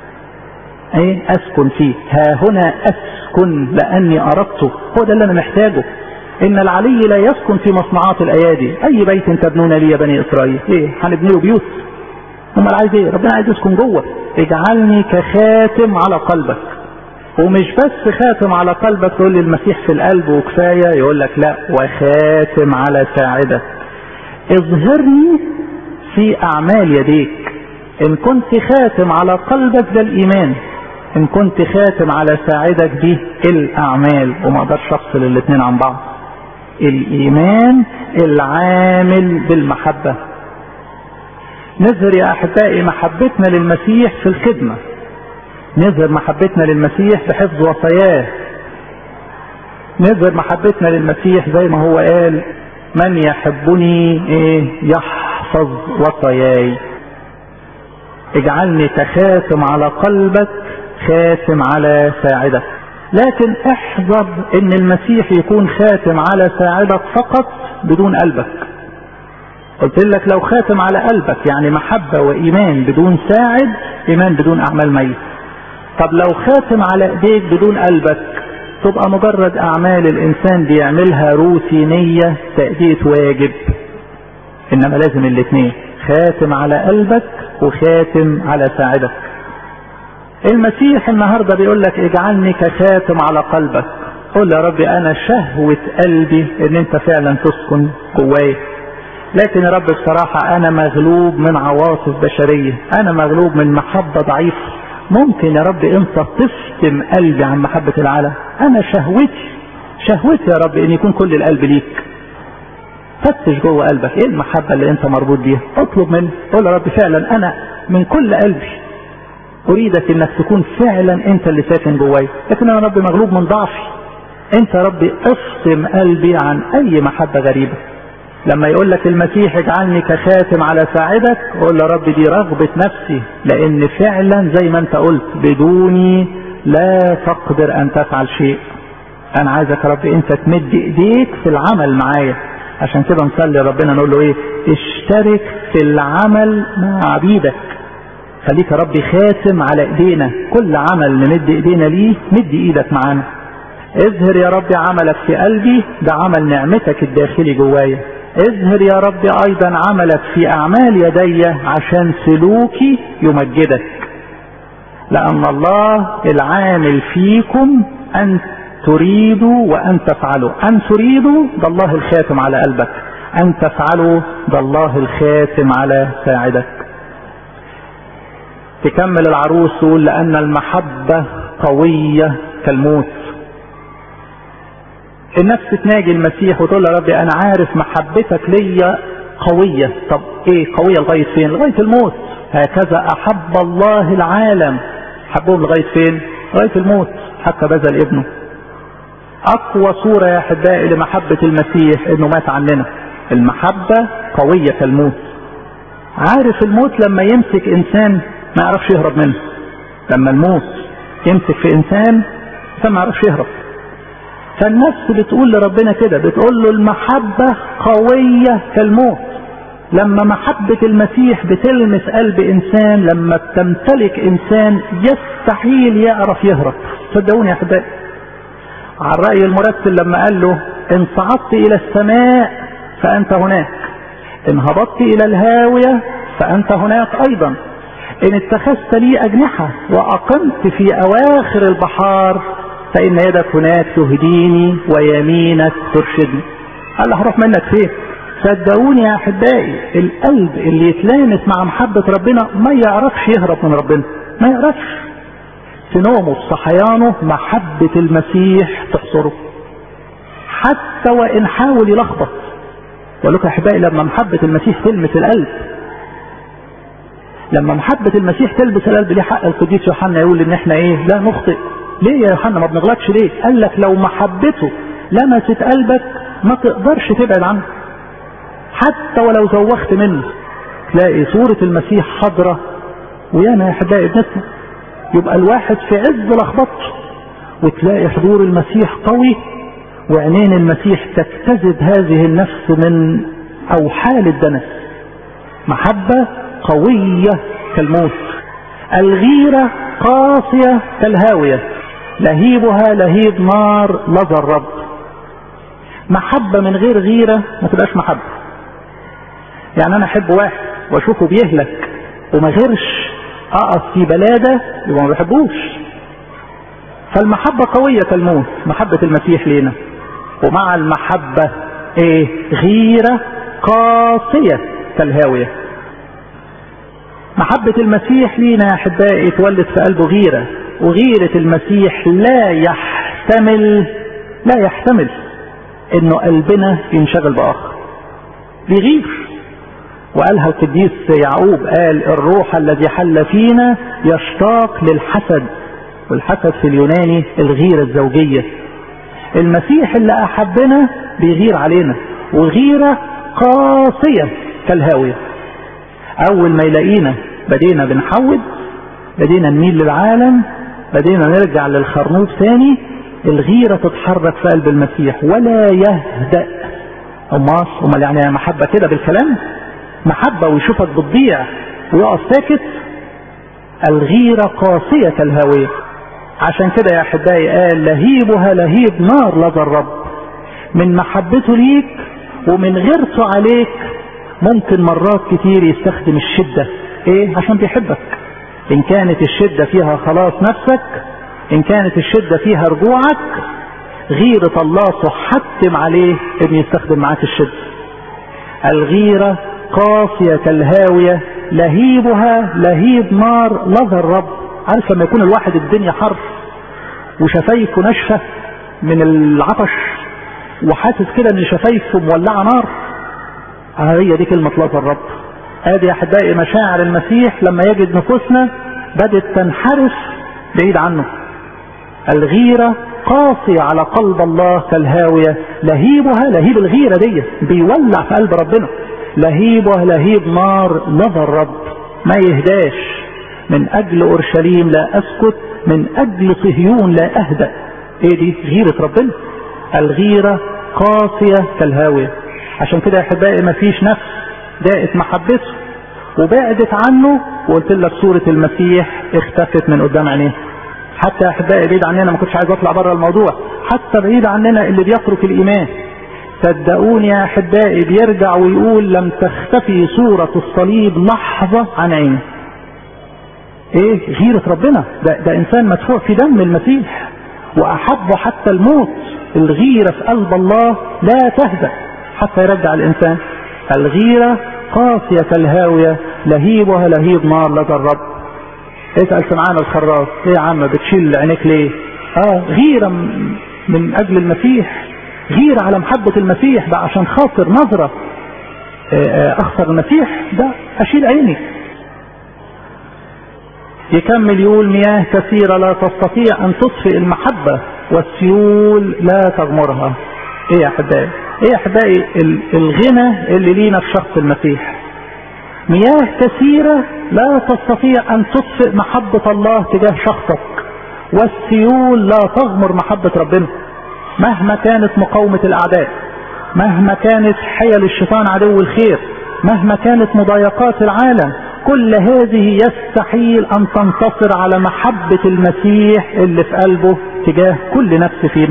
ايه اسكن فيه ها هنا اسكن لاني اردته هو ده اللي انا محتاجه ان العلي لا يسكن في مصنعات الايادي اي بيت تبنون لي يا بني اسرائيل ايه هنبني له بيوت امال عايز ايه ربنا عايز يسكن جوه اجعلني كخاتم على قلبك ومش بس خاتم على قلبك تقول لي المسيح في القلب وكفايه يقول لك لا وخاتم على ساعدك اظهرني في اعمال يديك ان كنت خاتم على قلبك ده الايمان ان كنت خاتم على ساعدك دي الاعمال وما اقدرش افصل الاثنين عن بعض الايمان العامل بالمحبه نظهر يا احبائي محبتنا للمسيح في الخدمه نظهر محبتنا للمسيح بحفظ وصاياه نظهر محبتنا للمسيح زي ما هو قال من يحبني ايه يحفظ وصاياي اجعلني كخاتم على قلبك خاتم على ساعدك لكن احذر ان المسيح يكون خاتم على ساعدك فقط بدون قلبك قلت لك لو خاتم على قلبك يعني محبة وإيمان بدون ساعد إيمان بدون أعمال ميت طب لو خاتم على إيديك بدون قلبك تبقى مجرد أعمال الإنسان بيعملها روتينية تأدية واجب إنما لازم الاثنين خاتم على قلبك وخاتم على ساعدك المسيح النهاردة بيقول لك اجعلني كخاتم على قلبك قول يا ربي أنا شهوة قلبي إن أنت فعلا تسكن جوايا لكن يا رب بصراحة أنا مغلوب من عواطف بشرية أنا مغلوب من محبة ضعيفة ممكن يا رب أنت تفتم قلبي عن محبة العالم أنا شهوتي شهوتي يا رب أن يكون كل القلب ليك فتش جوه قلبك ايه المحبة اللي انت مربوط بيها اطلب منه قول يا رب فعلا انا من كل قلبي اريدك انك تكون فعلا انت اللي ساكن جواي لكن انا رب مغلوب من ضعفي انت يا رب افصم قلبي عن اي محبة غريبة لما يقول لك المسيح اجعلني كخاتم على ساعدك قول يا رب دي رغبة نفسي لان فعلا زي ما انت قلت بدوني لا تقدر ان تفعل شيء انا عايزك يا رب انت تمد ايديك في العمل معايا عشان كده نصلي ربنا نقول له ايه اشترك في العمل مع عبيدك خليك يا ربي خاتم على ايدينا كل عمل نمد ايدينا ليه مد ايدك معانا اظهر يا رب عملك في قلبي ده عمل نعمتك الداخلي جوايا اظهر يا رب ايضا عملك في اعمال يدي عشان سلوكي يمجدك لان الله العامل فيكم ان تريدوا وان تفعلوا ان تريدوا ده الله الخاتم على قلبك ان تفعلوا ده الله الخاتم على ساعدك تكمل العروس تقول لان المحبة قوية كالموت النفس تناجي المسيح وتقول له يا ربي انا عارف محبتك ليا قوية طب ايه قوية لغاية فين لغاية الموت هكذا احب الله العالم حبهم لغاية فين لغاية الموت حتى بذل ابنه اقوى صورة يا احبائي لمحبة المسيح انه مات عننا المحبة قوية كالموت عارف الموت لما يمسك انسان ما يعرفش يهرب منه لما الموت يمسك في انسان فما يعرفش يهرب فالنفس بتقول لربنا كده بتقول له المحبة قوية كالموت لما محبة المسيح بتلمس قلب انسان لما بتمتلك انسان يستحيل يعرف يهرب صدقوني يا احبائي على الرأي المرتل لما قال له ان صعدت الى السماء فانت هناك ان هبطت الى الهاوية فانت هناك ايضا ان اتخذت لي اجنحة واقمت في اواخر البحار فان يدك هناك تهديني ويمينك ترشدني قال له هروح منك فين صدقوني يا احبائي القلب اللي يتلامس مع محبة ربنا ما يعرفش يهرب من ربنا ما يعرفش في نومه في صحيانه محبة المسيح تحصره حتى وان حاول يلخبط ولك يا احبائي لما محبة المسيح تلمس القلب لما محبة المسيح تلبس القلب ليه حق القديس يوحنا يقول ان احنا ايه لا نخطئ ليه يا يوحنا ما بنغلطش ليه قال لك لو محبته لمست قلبك ما تقدرش تبعد عنه حتى ولو زوخت منه تلاقي صورة المسيح حاضرة ويانا يا احبائي بنسمع يبقى الواحد في عز لخبطته وتلاقي حضور المسيح قوي وعينين المسيح تجتذب هذه النفس من اوحال الدنس محبة قوية كالموت الغيرة قاسية كالهاوية لهيبها لهيب نار لظى الرب محبة من غير غيرة ما تبقاش محبة يعني انا احب واحد واشوفه بيهلك وما غيرش اقف في بلادة يبقى ما بحبوش فالمحبة قوية كالموت محبة المسيح لينا ومع المحبة ايه غيرة قاسية كالهاوية محبة المسيح لينا يا احبائي تولد في قلبه غيرة وغيرة المسيح لا يحتمل لا يحتمل انه قلبنا ينشغل باخر بيغير وقالها القديس يعقوب قال الروح الذي حل فينا يشتاق للحسد والحسد في اليوناني الغيرة الزوجية المسيح اللي احبنا بيغير علينا وغيرة قاسية كالهاوية اول ما يلاقينا بدينا بنحود بدينا نميل للعالم بدينا نرجع للخرنوب ثاني الغيرة تتحرك في قلب المسيح ولا يهدأ أماس أمال يعني محبة كده بالكلام محبة ويشوفك بتضيع ويقف ساكت الغيرة قاسية كالهاوية عشان كده يا أحبائي قال لهيبها لهيب نار لدى الرب من محبته ليك ومن غيرته عليك ممكن مرات كتير يستخدم الشدة ايه عشان بيحبك ان كانت الشدة فيها خلاص نفسك ان كانت الشدة فيها رجوعك غيرة الله تحتم عليه ان يستخدم معاك الشدة الغيرة قاسية كالهاوية لهيبها لهيب نار لظى الرب عارف لما يكون الواحد الدنيا حر وشفايفه ناشفة من العطش وحاسس كده ان شفايفه مولعة نار هي دي كلمة لظى الرب ادي يا احبائي مشاعر المسيح لما يجد نفوسنا بدت تنحرف بعيد عنه الغيرة قاسية على قلب الله كالهاوية لهيبها لهيب الغيرة دي بيولع في قلب ربنا لهيبها لهيب نار لظى الرب ما يهداش من اجل اورشليم لا اسكت من اجل صهيون لا اهدأ ايه دي غيرة ربنا الغيرة قاسية كالهاوية عشان كده يا احبائي ما فيش نفس داءت محبته وبعدت عنه وقلت لك صورة المسيح اختفت من قدام عينيه حتى يا احبائي بعيد عننا ما كنتش عايز اطلع بره الموضوع حتى بعيد عننا اللي بيترك الايمان صدقوني يا احبائي بيرجع ويقول لم تختفي صورة الصليب لحظة عن عيني ايه غيرة ربنا ده, ده انسان مدفوع في دم المسيح واحبه حتى الموت الغيرة في قلب الله لا تهدأ حتى يرجع الانسان الغيرة قاسية الهاوية لهيبها لهيب نار لدى الرب اسأل سمعان الخراف ايه يا عم بتشيل عينيك ليه اه غيرة من اجل المسيح غيرة على محبة المسيح ده عشان خاطر نظرة اخسر المسيح ده اشيل عيني يكمل يقول مياه كثيرة لا تستطيع ان تطفئ المحبة والسيول لا تغمرها ايه يا احبائي ايه يا احبائي الغنى اللي لينا في شخص المسيح مياه كثيرة لا تستطيع ان تطفئ محبة الله تجاه شخصك والسيول لا تغمر محبة ربنا مهما كانت مقاومة الاعداء مهما كانت حيل الشيطان عدو الخير مهما كانت مضايقات العالم كل هذه يستحيل ان تنتصر على محبة المسيح اللي في قلبه تجاه كل نفس فينا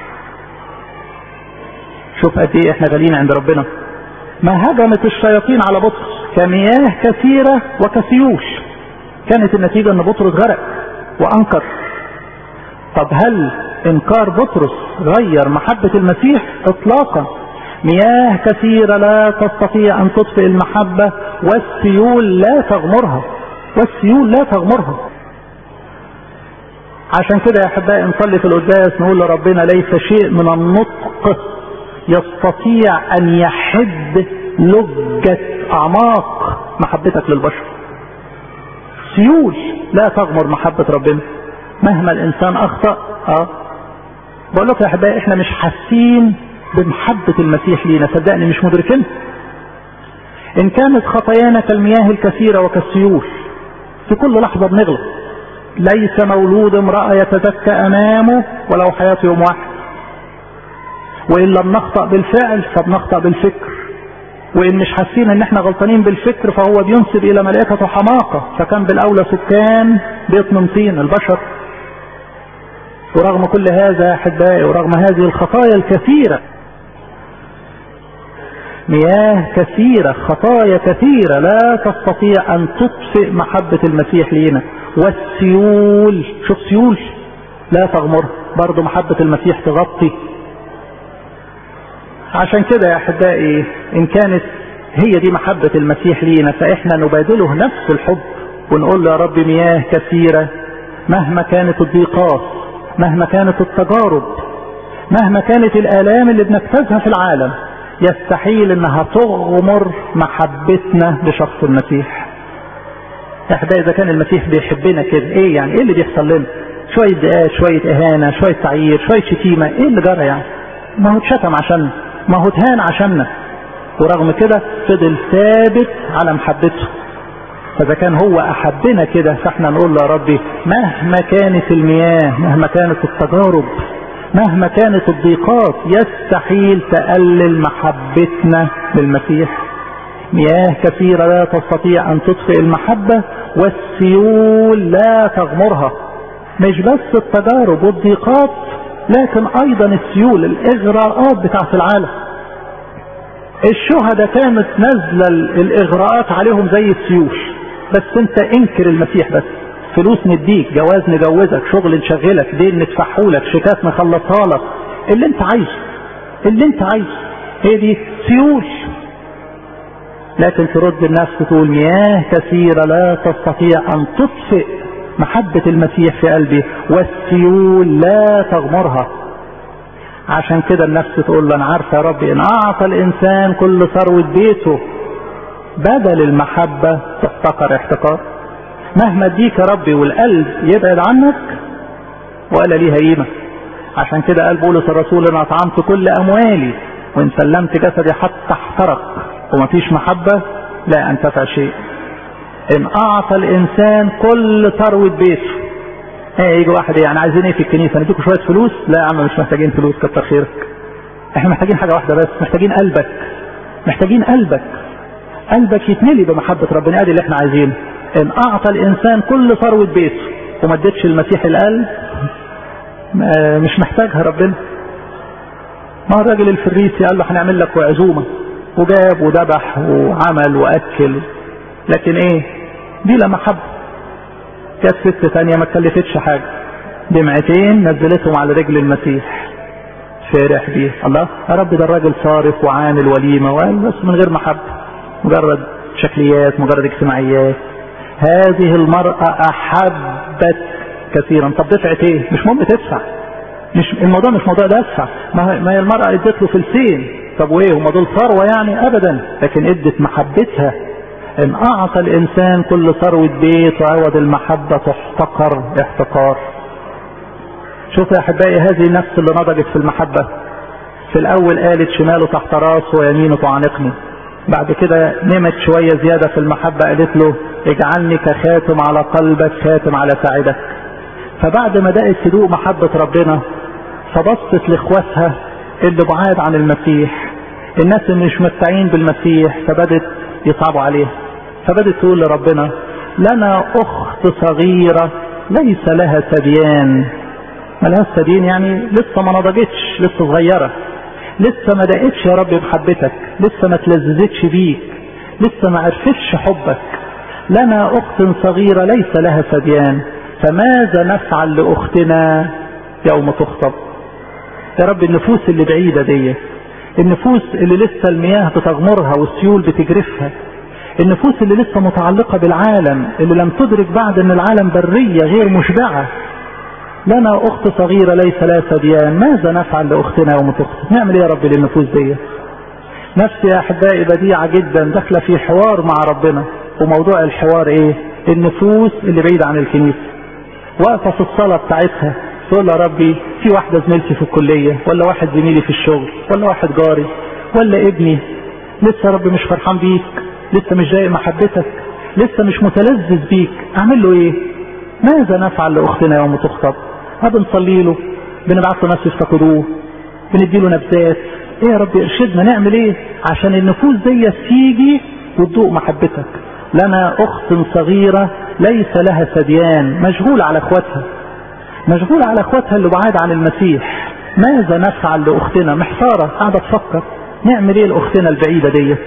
شوف قد ايه احنا غاليين عند ربنا ما هجمت الشياطين على بطرس كمياه كثيرة وكسيوش كانت النتيجة ان بطرس غرق وانكر طب هل انكار بطرس غير محبة المسيح اطلاقا مياه كثيرة لا تستطيع ان تطفئ المحبة والسيول لا تغمرها والسيول لا تغمرها عشان كده يا احبائي نصلي في القداس نقول لربنا ليس شيء من النطق يستطيع ان يحد لجة اعماق محبتك للبشر سيول لا تغمر محبة ربنا مهما الانسان اخطأ اه بقول لكم يا احبائي احنا مش حاسين بمحبة المسيح لينا صدقني مش مدركين ان كانت خطايانا كالمياه الكثيرة وكالسيول في كل لحظة بنغلط ليس مولود امرأة يتزكى امامه ولو حياته يوم واحد وان لم نخطأ بالفعل فبنخطأ بالفكر وان مش حاسين ان احنا غلطانين بالفكر فهو بينسب الى ملائكة حماقة فكان بالاولى سكان بيت من طين البشر ورغم كل هذا احبائي ورغم هذه الخطايا الكثيرة مياه كثيرة خطايا كثيرة لا تستطيع ان تطفئ محبة المسيح لينا والسيول شوف سيول لا تغمر برضو محبة المسيح تغطي عشان كده يا احبائي ان كانت هي دي محبة المسيح لينا فاحنا نبادله نفس الحب ونقول له يا رب مياه كثيرة مهما كانت الضيقات مهما كانت التجارب مهما كانت الالام اللي بنجتازها في العالم يستحيل انها تغمر محبتنا لشخص المسيح احبائي اذا كان المسيح بيحبنا كده ايه يعني ايه اللي بيحصل لنا شوية دقات شوية اهانة شوية تعيير شوية شتيمة ايه اللي جرى يعني ما هو اتشتم عشان ما هو اتهان عشاننا ورغم كده فضل ثابت على محبته فاذا كان هو احبنا كده فاحنا نقول له يا ربي مهما كانت المياه مهما كانت التجارب مهما كانت الضيقات يستحيل تقلل محبتنا للمسيح مياه كثيرة لا تستطيع ان تطفئ المحبة والسيول لا تغمرها مش بس التجارب والضيقات لكن ايضا السيول الاغراءات بتاعت العالم الشهداء كانت نازلة الاغراءات عليهم زي السيول بس انت انكر المسيح بس فلوس نديك جواز نجوزك شغل نشغلك دين ندفعهولك شيكات نخلصها لك اللي انت عايزه اللي انت عايزه هي دي سيول لكن ترد الناس تقول مياه كثيرة لا تستطيع ان تطفئ محبة المسيح في قلبي والسيول لا تغمرها عشان كده النفس تقول له انا عارفه يا رب ان اعطى الانسان كل ثروة بيته بدل المحبة تفتقر احتقار مهما اديك يا ربي والقلب يبعد عنك ولا ليها قيمة عشان كده قال بولس الرسول انا اطعمت كل اموالي وان سلمت جسدي حتى احترق ومفيش محبة لا انتفع شيء ان اعطى الانسان كل ثروة بيته ايه يجي واحد يعني عايزين ايه في الكنيسة نديكوا شوية فلوس لا يا عم مش محتاجين فلوس كتر خيرك احنا محتاجين حاجة واحدة بس محتاجين قلبك محتاجين قلبك قلبك يتملي بمحبة ربنا ادي اللي احنا عايزينه ان اعطى الانسان كل ثروة بيته وما اديتش المسيح القلب مش محتاجها ربنا ما الراجل الفريسي قال له هنعمل لك عزومة وجاب وذبح وعمل واكل لكن ايه دي لا محبة جت ست تانية ما تكلفتش حاجة دمعتين نزلتهم على رجل المسيح فرح بيه الله يا رب ده الراجل صارف وعامل وليمة وقال بس من غير محبة مجرد شكليات مجرد اجتماعيات هذه المرأة أحبت كثيرا طب دفعت ايه مش مهم تدفع مش الموضوع مش موضوع دفع ما هي المرأة ادت له فلسين طب وايه هم دول ثروة يعني ابدا لكن ادت محبتها ان اعطى الانسان كل ثروة بيت وعوض المحبة تحتقر احتقار شوف يا احبائي هذه النفس اللي نضجت في المحبة في الاول قالت شماله تحت راسه ويمينه تعانقني بعد كده نمت شوية زيادة في المحبة قالت له اجعلني كخاتم على قلبك خاتم على ساعدك فبعد ما دقت تدوق محبة ربنا فبصت لاخواتها اللي بعاد عن المسيح الناس اللي مش متعين بالمسيح فبدت يصعبوا عليها فبدت تقول لربنا لنا اخت صغيرة ليس لها ثديان ملهاش ثديان يعني لسه ما نضجتش لسه صغيرة لسه ما دقتش يا رب بحبتك لسه ما تلذذتش بيك لسه ما عرفتش حبك لنا اخت صغيرة ليس لها ثديان فماذا نفعل لاختنا يوم تخطب يا رب النفوس اللي بعيدة دي النفوس اللي لسه المياه بتغمرها والسيول بتجرفها النفوس اللي لسه متعلقة بالعالم اللي لم تدرك بعد ان العالم برية غير مشبعة لنا اخت صغيرة ليس لها ثديان ماذا نفعل لاختنا يوم تخطب نعمل ايه يا رب للنفوس دي نفسي يا احبائي بديعة جدا داخلة في حوار مع ربنا وموضوع الحوار ايه النفوس اللي بعيدة عن الكنيسة واقفة في الصلاة بتاعتها تقول يا ربي في واحدة زميلتي في الكلية ولا واحد زميلي في الشغل ولا واحد جاري ولا ابني لسه يا ربي مش فرحان بيك لسه مش جاي محبتك لسه مش متلذذ بيك اعمل له ايه ماذا نفعل لاختنا يوم تخطب ما بنصلي له بنبعت له ناس يفتقدوه بنديله نبذات ايه يا رب ارشدنا نعمل ايه عشان النفوس دي تيجي وتذوق محبتك لنا اخت صغيرة ليس لها ثديان مشغولة على اخواتها مشغولة على اخواتها اللي بعاد عن المسيح ماذا نفعل لاختنا محتارة قاعدة تفكر نعمل ايه لاختنا البعيدة ديت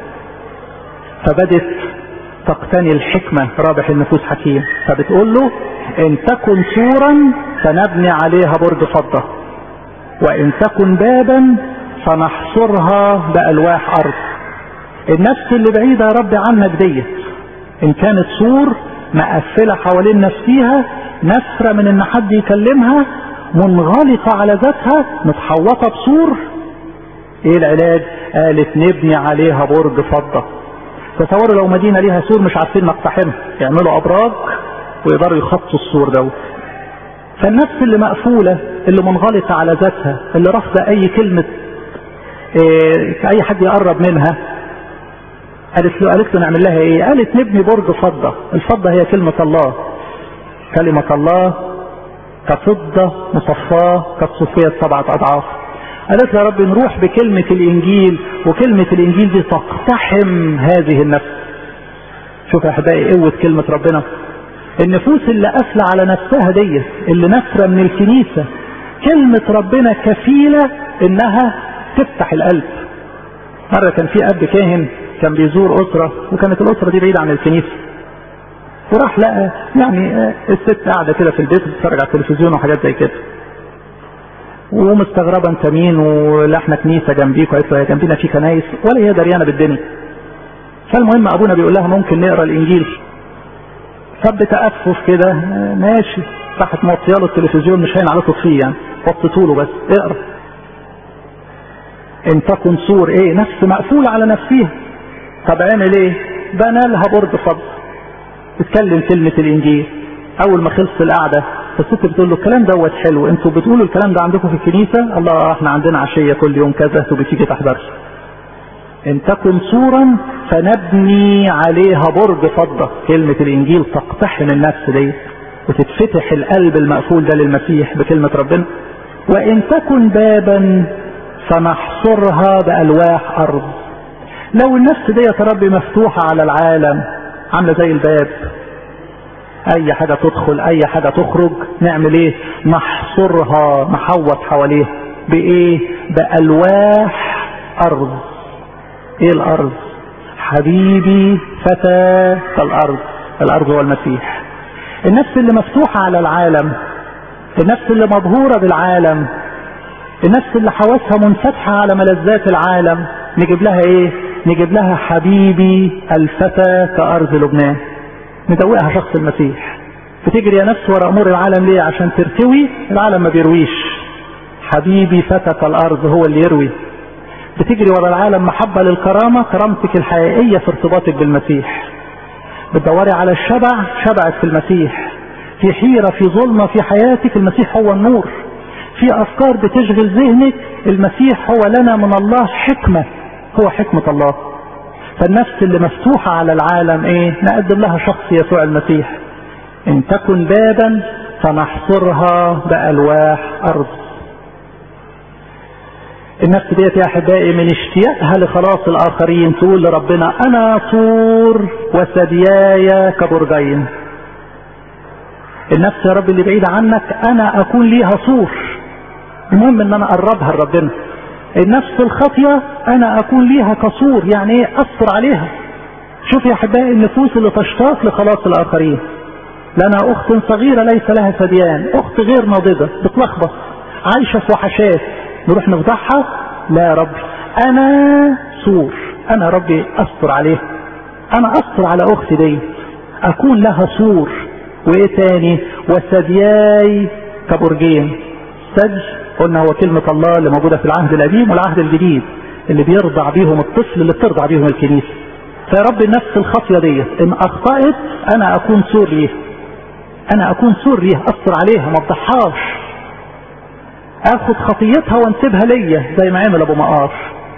فبدت تقتني الحكمة رابح النفوس حكيم فبتقول له ان تكن سورا فنبني عليها برج فضة وان تكن بابا فنحصرها بألواح أرض النفس اللي بعيدة يا رب عنك ديت إن كانت سور مقفلة حوالين نفسيها نفرة من إن حد يكلمها منغلقة على ذاتها متحوطة بسور إيه العلاج؟ قالت نبني عليها برج فضة تصوروا لو مدينة ليها سور مش عارفين نقتحمها يعملوا أبراج ويقدروا يخطوا السور دوت فالنفس اللي مقفولة اللي منغلقة على ذاتها اللي رافضة أي كلمة إيه اي حد يقرب منها قالت له قالت له نعمل لها ايه قالت نبني برج فضة الفضة هي كلمة الله كلمة الله كفضة مصفاة كالصوفية سبعة اضعاف قالت له يا رب نروح بكلمة الانجيل وكلمة الانجيل دي تقتحم هذه النفس شوف يا احبائي قوة كلمة ربنا النفوس اللي قافلة على نفسها ديت اللي نفرة من الكنيسة كلمة ربنا كفيلة انها تفتح القلب مرة كان في أب كاهن كان بيزور أسرة وكانت الأسرة دي بعيدة عن الكنيسة وراح لقى يعني الست قاعدة كده في البيت بتتفرج على التلفزيون وحاجات زي كده ومستغربة انت مين ولا احنا كنيسة جنبيك قالت له جنبينا في كنايس ولا هي دريانة بالدنيا فالمهم ابونا بيقول لها ممكن نقرا الانجيل فبتأفف كده ماشي راحت موطيه له التلفزيون مش هين عليه تطفيه يعني وطيته له بس اقرا ان تكن سور ايه نفس مقفولة على نفسها طب عمل ايه بنى لها برج فضل تتكلم كلمة الانجيل اول ما خلصت القعدة الست بتقول له الكلام دوت حلو انتوا بتقولوا الكلام ده عندكم في الكنيسة الله احنا عندنا عشية كل يوم كذا انتوا بتيجي تحضروا ان تكن سورا فنبني عليها برج فضة كلمة الانجيل تقتحم النفس دي وتتفتح القلب المقفول ده للمسيح بكلمة ربنا وان تكن بابا فنحصرها بألواح أرض لو النفس دي يا ربي مفتوحة على العالم عاملة زي الباب أي حاجة تدخل أي حاجة تخرج نعمل إيه نحصرها نحوط حواليها بإيه بألواح أرض إيه الأرض حبيبي فتى الأرض الأرض هو المسيح النفس اللي مفتوحة على العالم النفس اللي مبهورة بالعالم النفس اللي حواسها منفتحة على ملذات العالم نجيب لها ايه نجيب لها حبيبي الفتى كأرض لبنان ندوقها شخص المسيح بتجري يا نفس ورا امور العالم ليه عشان ترتوي العالم ما بيرويش حبيبي فتى كالارض هو اللي يروي بتجري ورا العالم محبة للكرامة كرامتك الحقيقية في ارتباطك بالمسيح بتدوري على الشبع شبعك في المسيح في حيرة في ظلمة في حياتك المسيح هو النور في افكار بتشغل ذهنك المسيح هو لنا من الله حكمة هو حكمة الله فالنفس اللي مفتوحة على العالم ايه نقدم لها شخص يسوع المسيح ان تكن بابا فنحصرها بألواح ارض النفس ديت يا احبائي من اشتياقها لخلاص الاخرين تقول لربنا انا طور وثدياي كبرجين النفس يا رب اللي بعيدة عنك انا اكون ليها صور المهم ان انا اقربها لربنا النفس الخاطية انا اكون ليها كصور يعني ايه اثر عليها شوف يا احبائي النفوس اللي تشتاق لخلاص الاخرين لنا اخت صغيرة ليس لها ثديان اخت غير ناضجة بتلخبط عايشة في وحشات نروح نفضحها لا يا رب انا سور انا ربي استر عليها انا استر على اختي دي اكون لها سور وايه تاني وثدياي كبرجين ثدي قلنا هو كلمة الله اللي موجودة في العهد القديم والعهد الجديد اللي بيرضع بيهم الطفل اللي بترضع بيهم الكنيسة فيا رب نفس الخطية ديت ان اخطأت انا اكون سور ليها انا اكون سور ليها اثر عليها ما افضحهاش اخد خطيتها وانسبها ليا زي ما عمل ابو مقار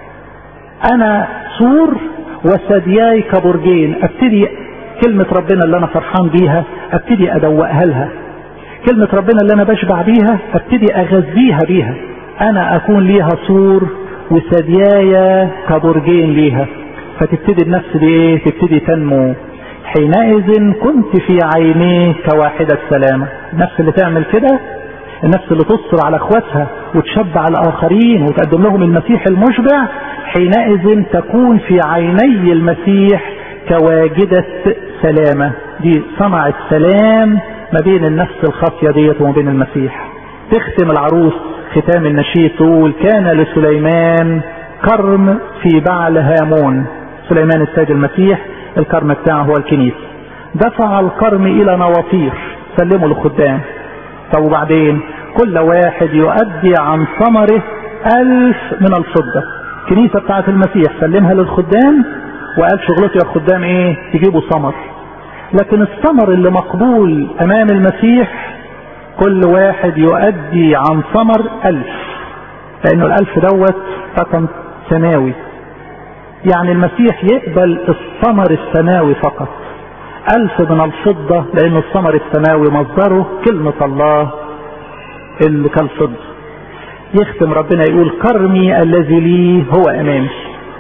انا سور وثدياي كبرجين ابتدي كلمة ربنا اللي انا فرحان بيها ابتدي ادوقها لها كلمة ربنا اللي انا بشبع بيها ابتدي اغذيها بيها انا اكون ليها سور وثدياي كبرجين ليها فتبتدي النفس دي ايه تبتدي تنمو حينئذ كنت في عينيه كواحدة سلامة النفس اللي تعمل كده النفس اللي تصر على اخواتها وتشبع الاخرين وتقدم لهم المسيح المشبع حينئذ تكون في عيني المسيح كواجدة سلامة دي صنعت سلام ما بين النفس الخاطية ديت وما بين المسيح تختم العروس ختام النشيد تقول كان لسليمان كرم في بعل هامون سليمان السيد المسيح الكرم بتاعه هو الكنيسة دفع الكرم الى نواطير سلموا للخدام طب وبعدين كل واحد يؤدي عن ثمره ألف من الفضة الكنيسة بتاعت المسيح سلمها للخدام وقال شغلته يا خدام ايه تجيبوا ثمر لكن الثمر اللي مقبول امام المسيح كل واحد يؤدي عن ثمر ألف لأنه الألف دوت رقم سماوي يعني المسيح يقبل الثمر السماوي فقط ألف من الفضة لأن الثمر السماوي مصدره كلمة الله اللي كالفضة يختم ربنا يقول كرمي الذي لي هو أمامي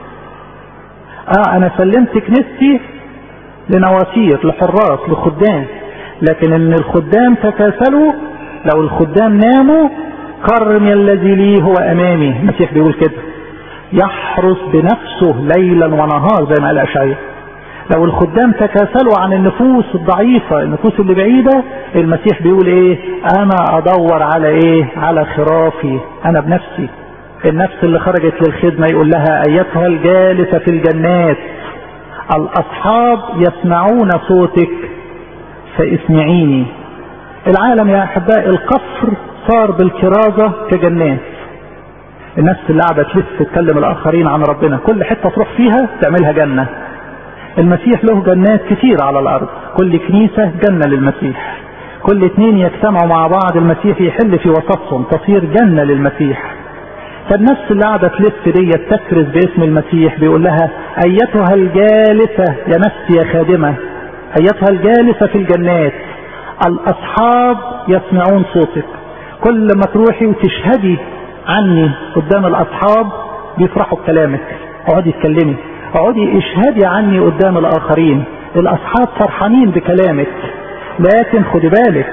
آه أنا سلمت كنيستي لنواسير لحراس لخدام لكن ان الخدام تكاسلوا لو الخدام ناموا كرمي الذي لي هو امامي المسيح بيقول كده يحرس بنفسه ليلا ونهار زي ما قال اشعياء لو الخدام تكاسلوا عن النفوس الضعيفة النفوس اللي بعيدة المسيح بيقول ايه انا ادور على ايه على خرافي انا بنفسي النفس اللي خرجت للخدمة يقول لها ايتها الجالسة في الجنات الاصحاب يسمعون صوتك فاسمعيني العالم يا احبائي القصر صار بالكرازة كجنات النفس اللي قاعدة تلف تتكلم الاخرين عن ربنا كل حتة تروح فيها تعملها جنة المسيح له جنات كتير على الارض كل كنيسة جنة للمسيح كل اتنين يجتمعوا مع بعض المسيح يحل في وسطهم تصير جنة للمسيح فالنفس اللي قاعدة تلف ديت تكرز باسم المسيح بيقول لها ايتها الجالسة يا نفسي يا خادمة ايتها الجالسة في الجنات الاصحاب يسمعون صوتك كل ما تروحي وتشهدي عني قدام الاصحاب بيفرحوا بكلامك اقعدي اتكلمي اقعدي اشهدي عني قدام الاخرين الاصحاب فرحانين بكلامك لكن خدي بالك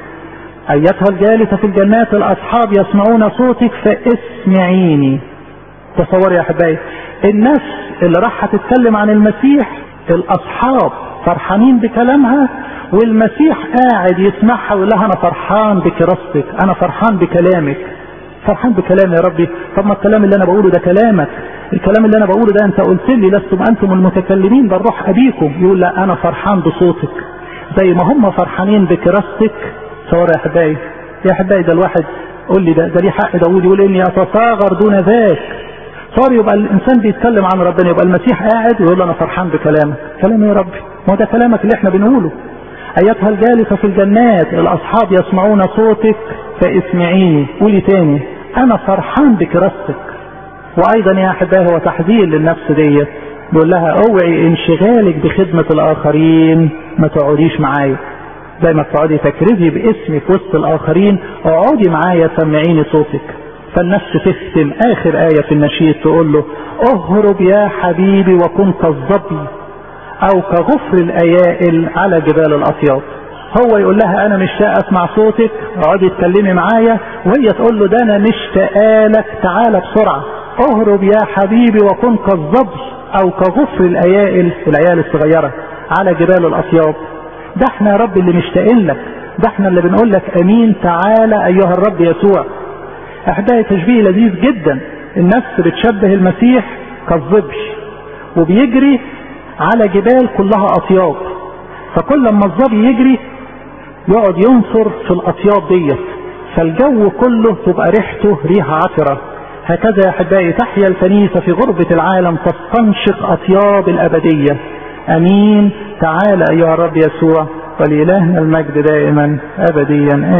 ايتها الجالسة في الجنات الاصحاب يسمعون صوتك فاسمعيني تصوري يا احبائي الناس اللي راح تتكلم عن المسيح الاصحاب فرحانين بكلامها والمسيح قاعد يسمعها ويقول لها انا فرحان بكراستك انا فرحان بكلامك فرحان بكلامي يا ربي طب ما الكلام اللي انا بقوله ده كلامك الكلام اللي انا بقوله ده انت قلت لي لستم انتم المتكلمين بل روح ابيكم يقول لا انا فرحان بصوتك زي ما هم فرحانين بكراستك صور يا احبائي يا احبائي ده الواحد قول لي ده ده ليه حق داوود يقول اني اتصاغر دون ذاك صار يبقى الانسان بيتكلم عن ربنا يبقى المسيح قاعد ويقول له انا فرحان بكلامك كلام يا ربي ما ده كلامك اللي احنا بنقوله ايتها الجالسة في الجنات الاصحاب يسمعون صوتك فاسمعيني قولي تاني انا فرحان بكراستك وايضا يا احبائي هو تحذير للنفس ديت بيقول لها اوعي انشغالك بخدمة الاخرين ما تقعديش معايا زي ما بتقعدي تكرزي باسمي في وسط الاخرين اقعدي معايا سمعيني صوتك فالنفس تختم اخر آية في النشيد تقول له اهرب يا حبيبي وكن كالظبي او كغفر الايائل على جبال الاطياف هو يقول لها انا مشتاق اسمع صوتك اقعدي اتكلمي معايا وهي تقول له ده انا مشتاقالك تعالى بسرعة اهرب يا حبيبي وكن كالظبي او كغفر الايائل العيال الصغيرة على جبال الاطياف ده احنا يا رب اللي مشتاقين لك ده احنا اللي بنقول لك امين تعالى ايها الرب يسوع احبائي تشبيه لذيذ جدا النفس بتشبه المسيح كالظبي وبيجري على جبال كلها اطياب فكل لما الظبي يجري يقعد ينصر في الاطياب ديت فالجو كله تبقى ريحته ريحة عطرة هكذا يا أحبائي تحيا الكنيسة في غربة العالم تستنشق أطياب الأبدية أمين تعال أيها الرب يسوع ولإلهنا المجد دائما أبديا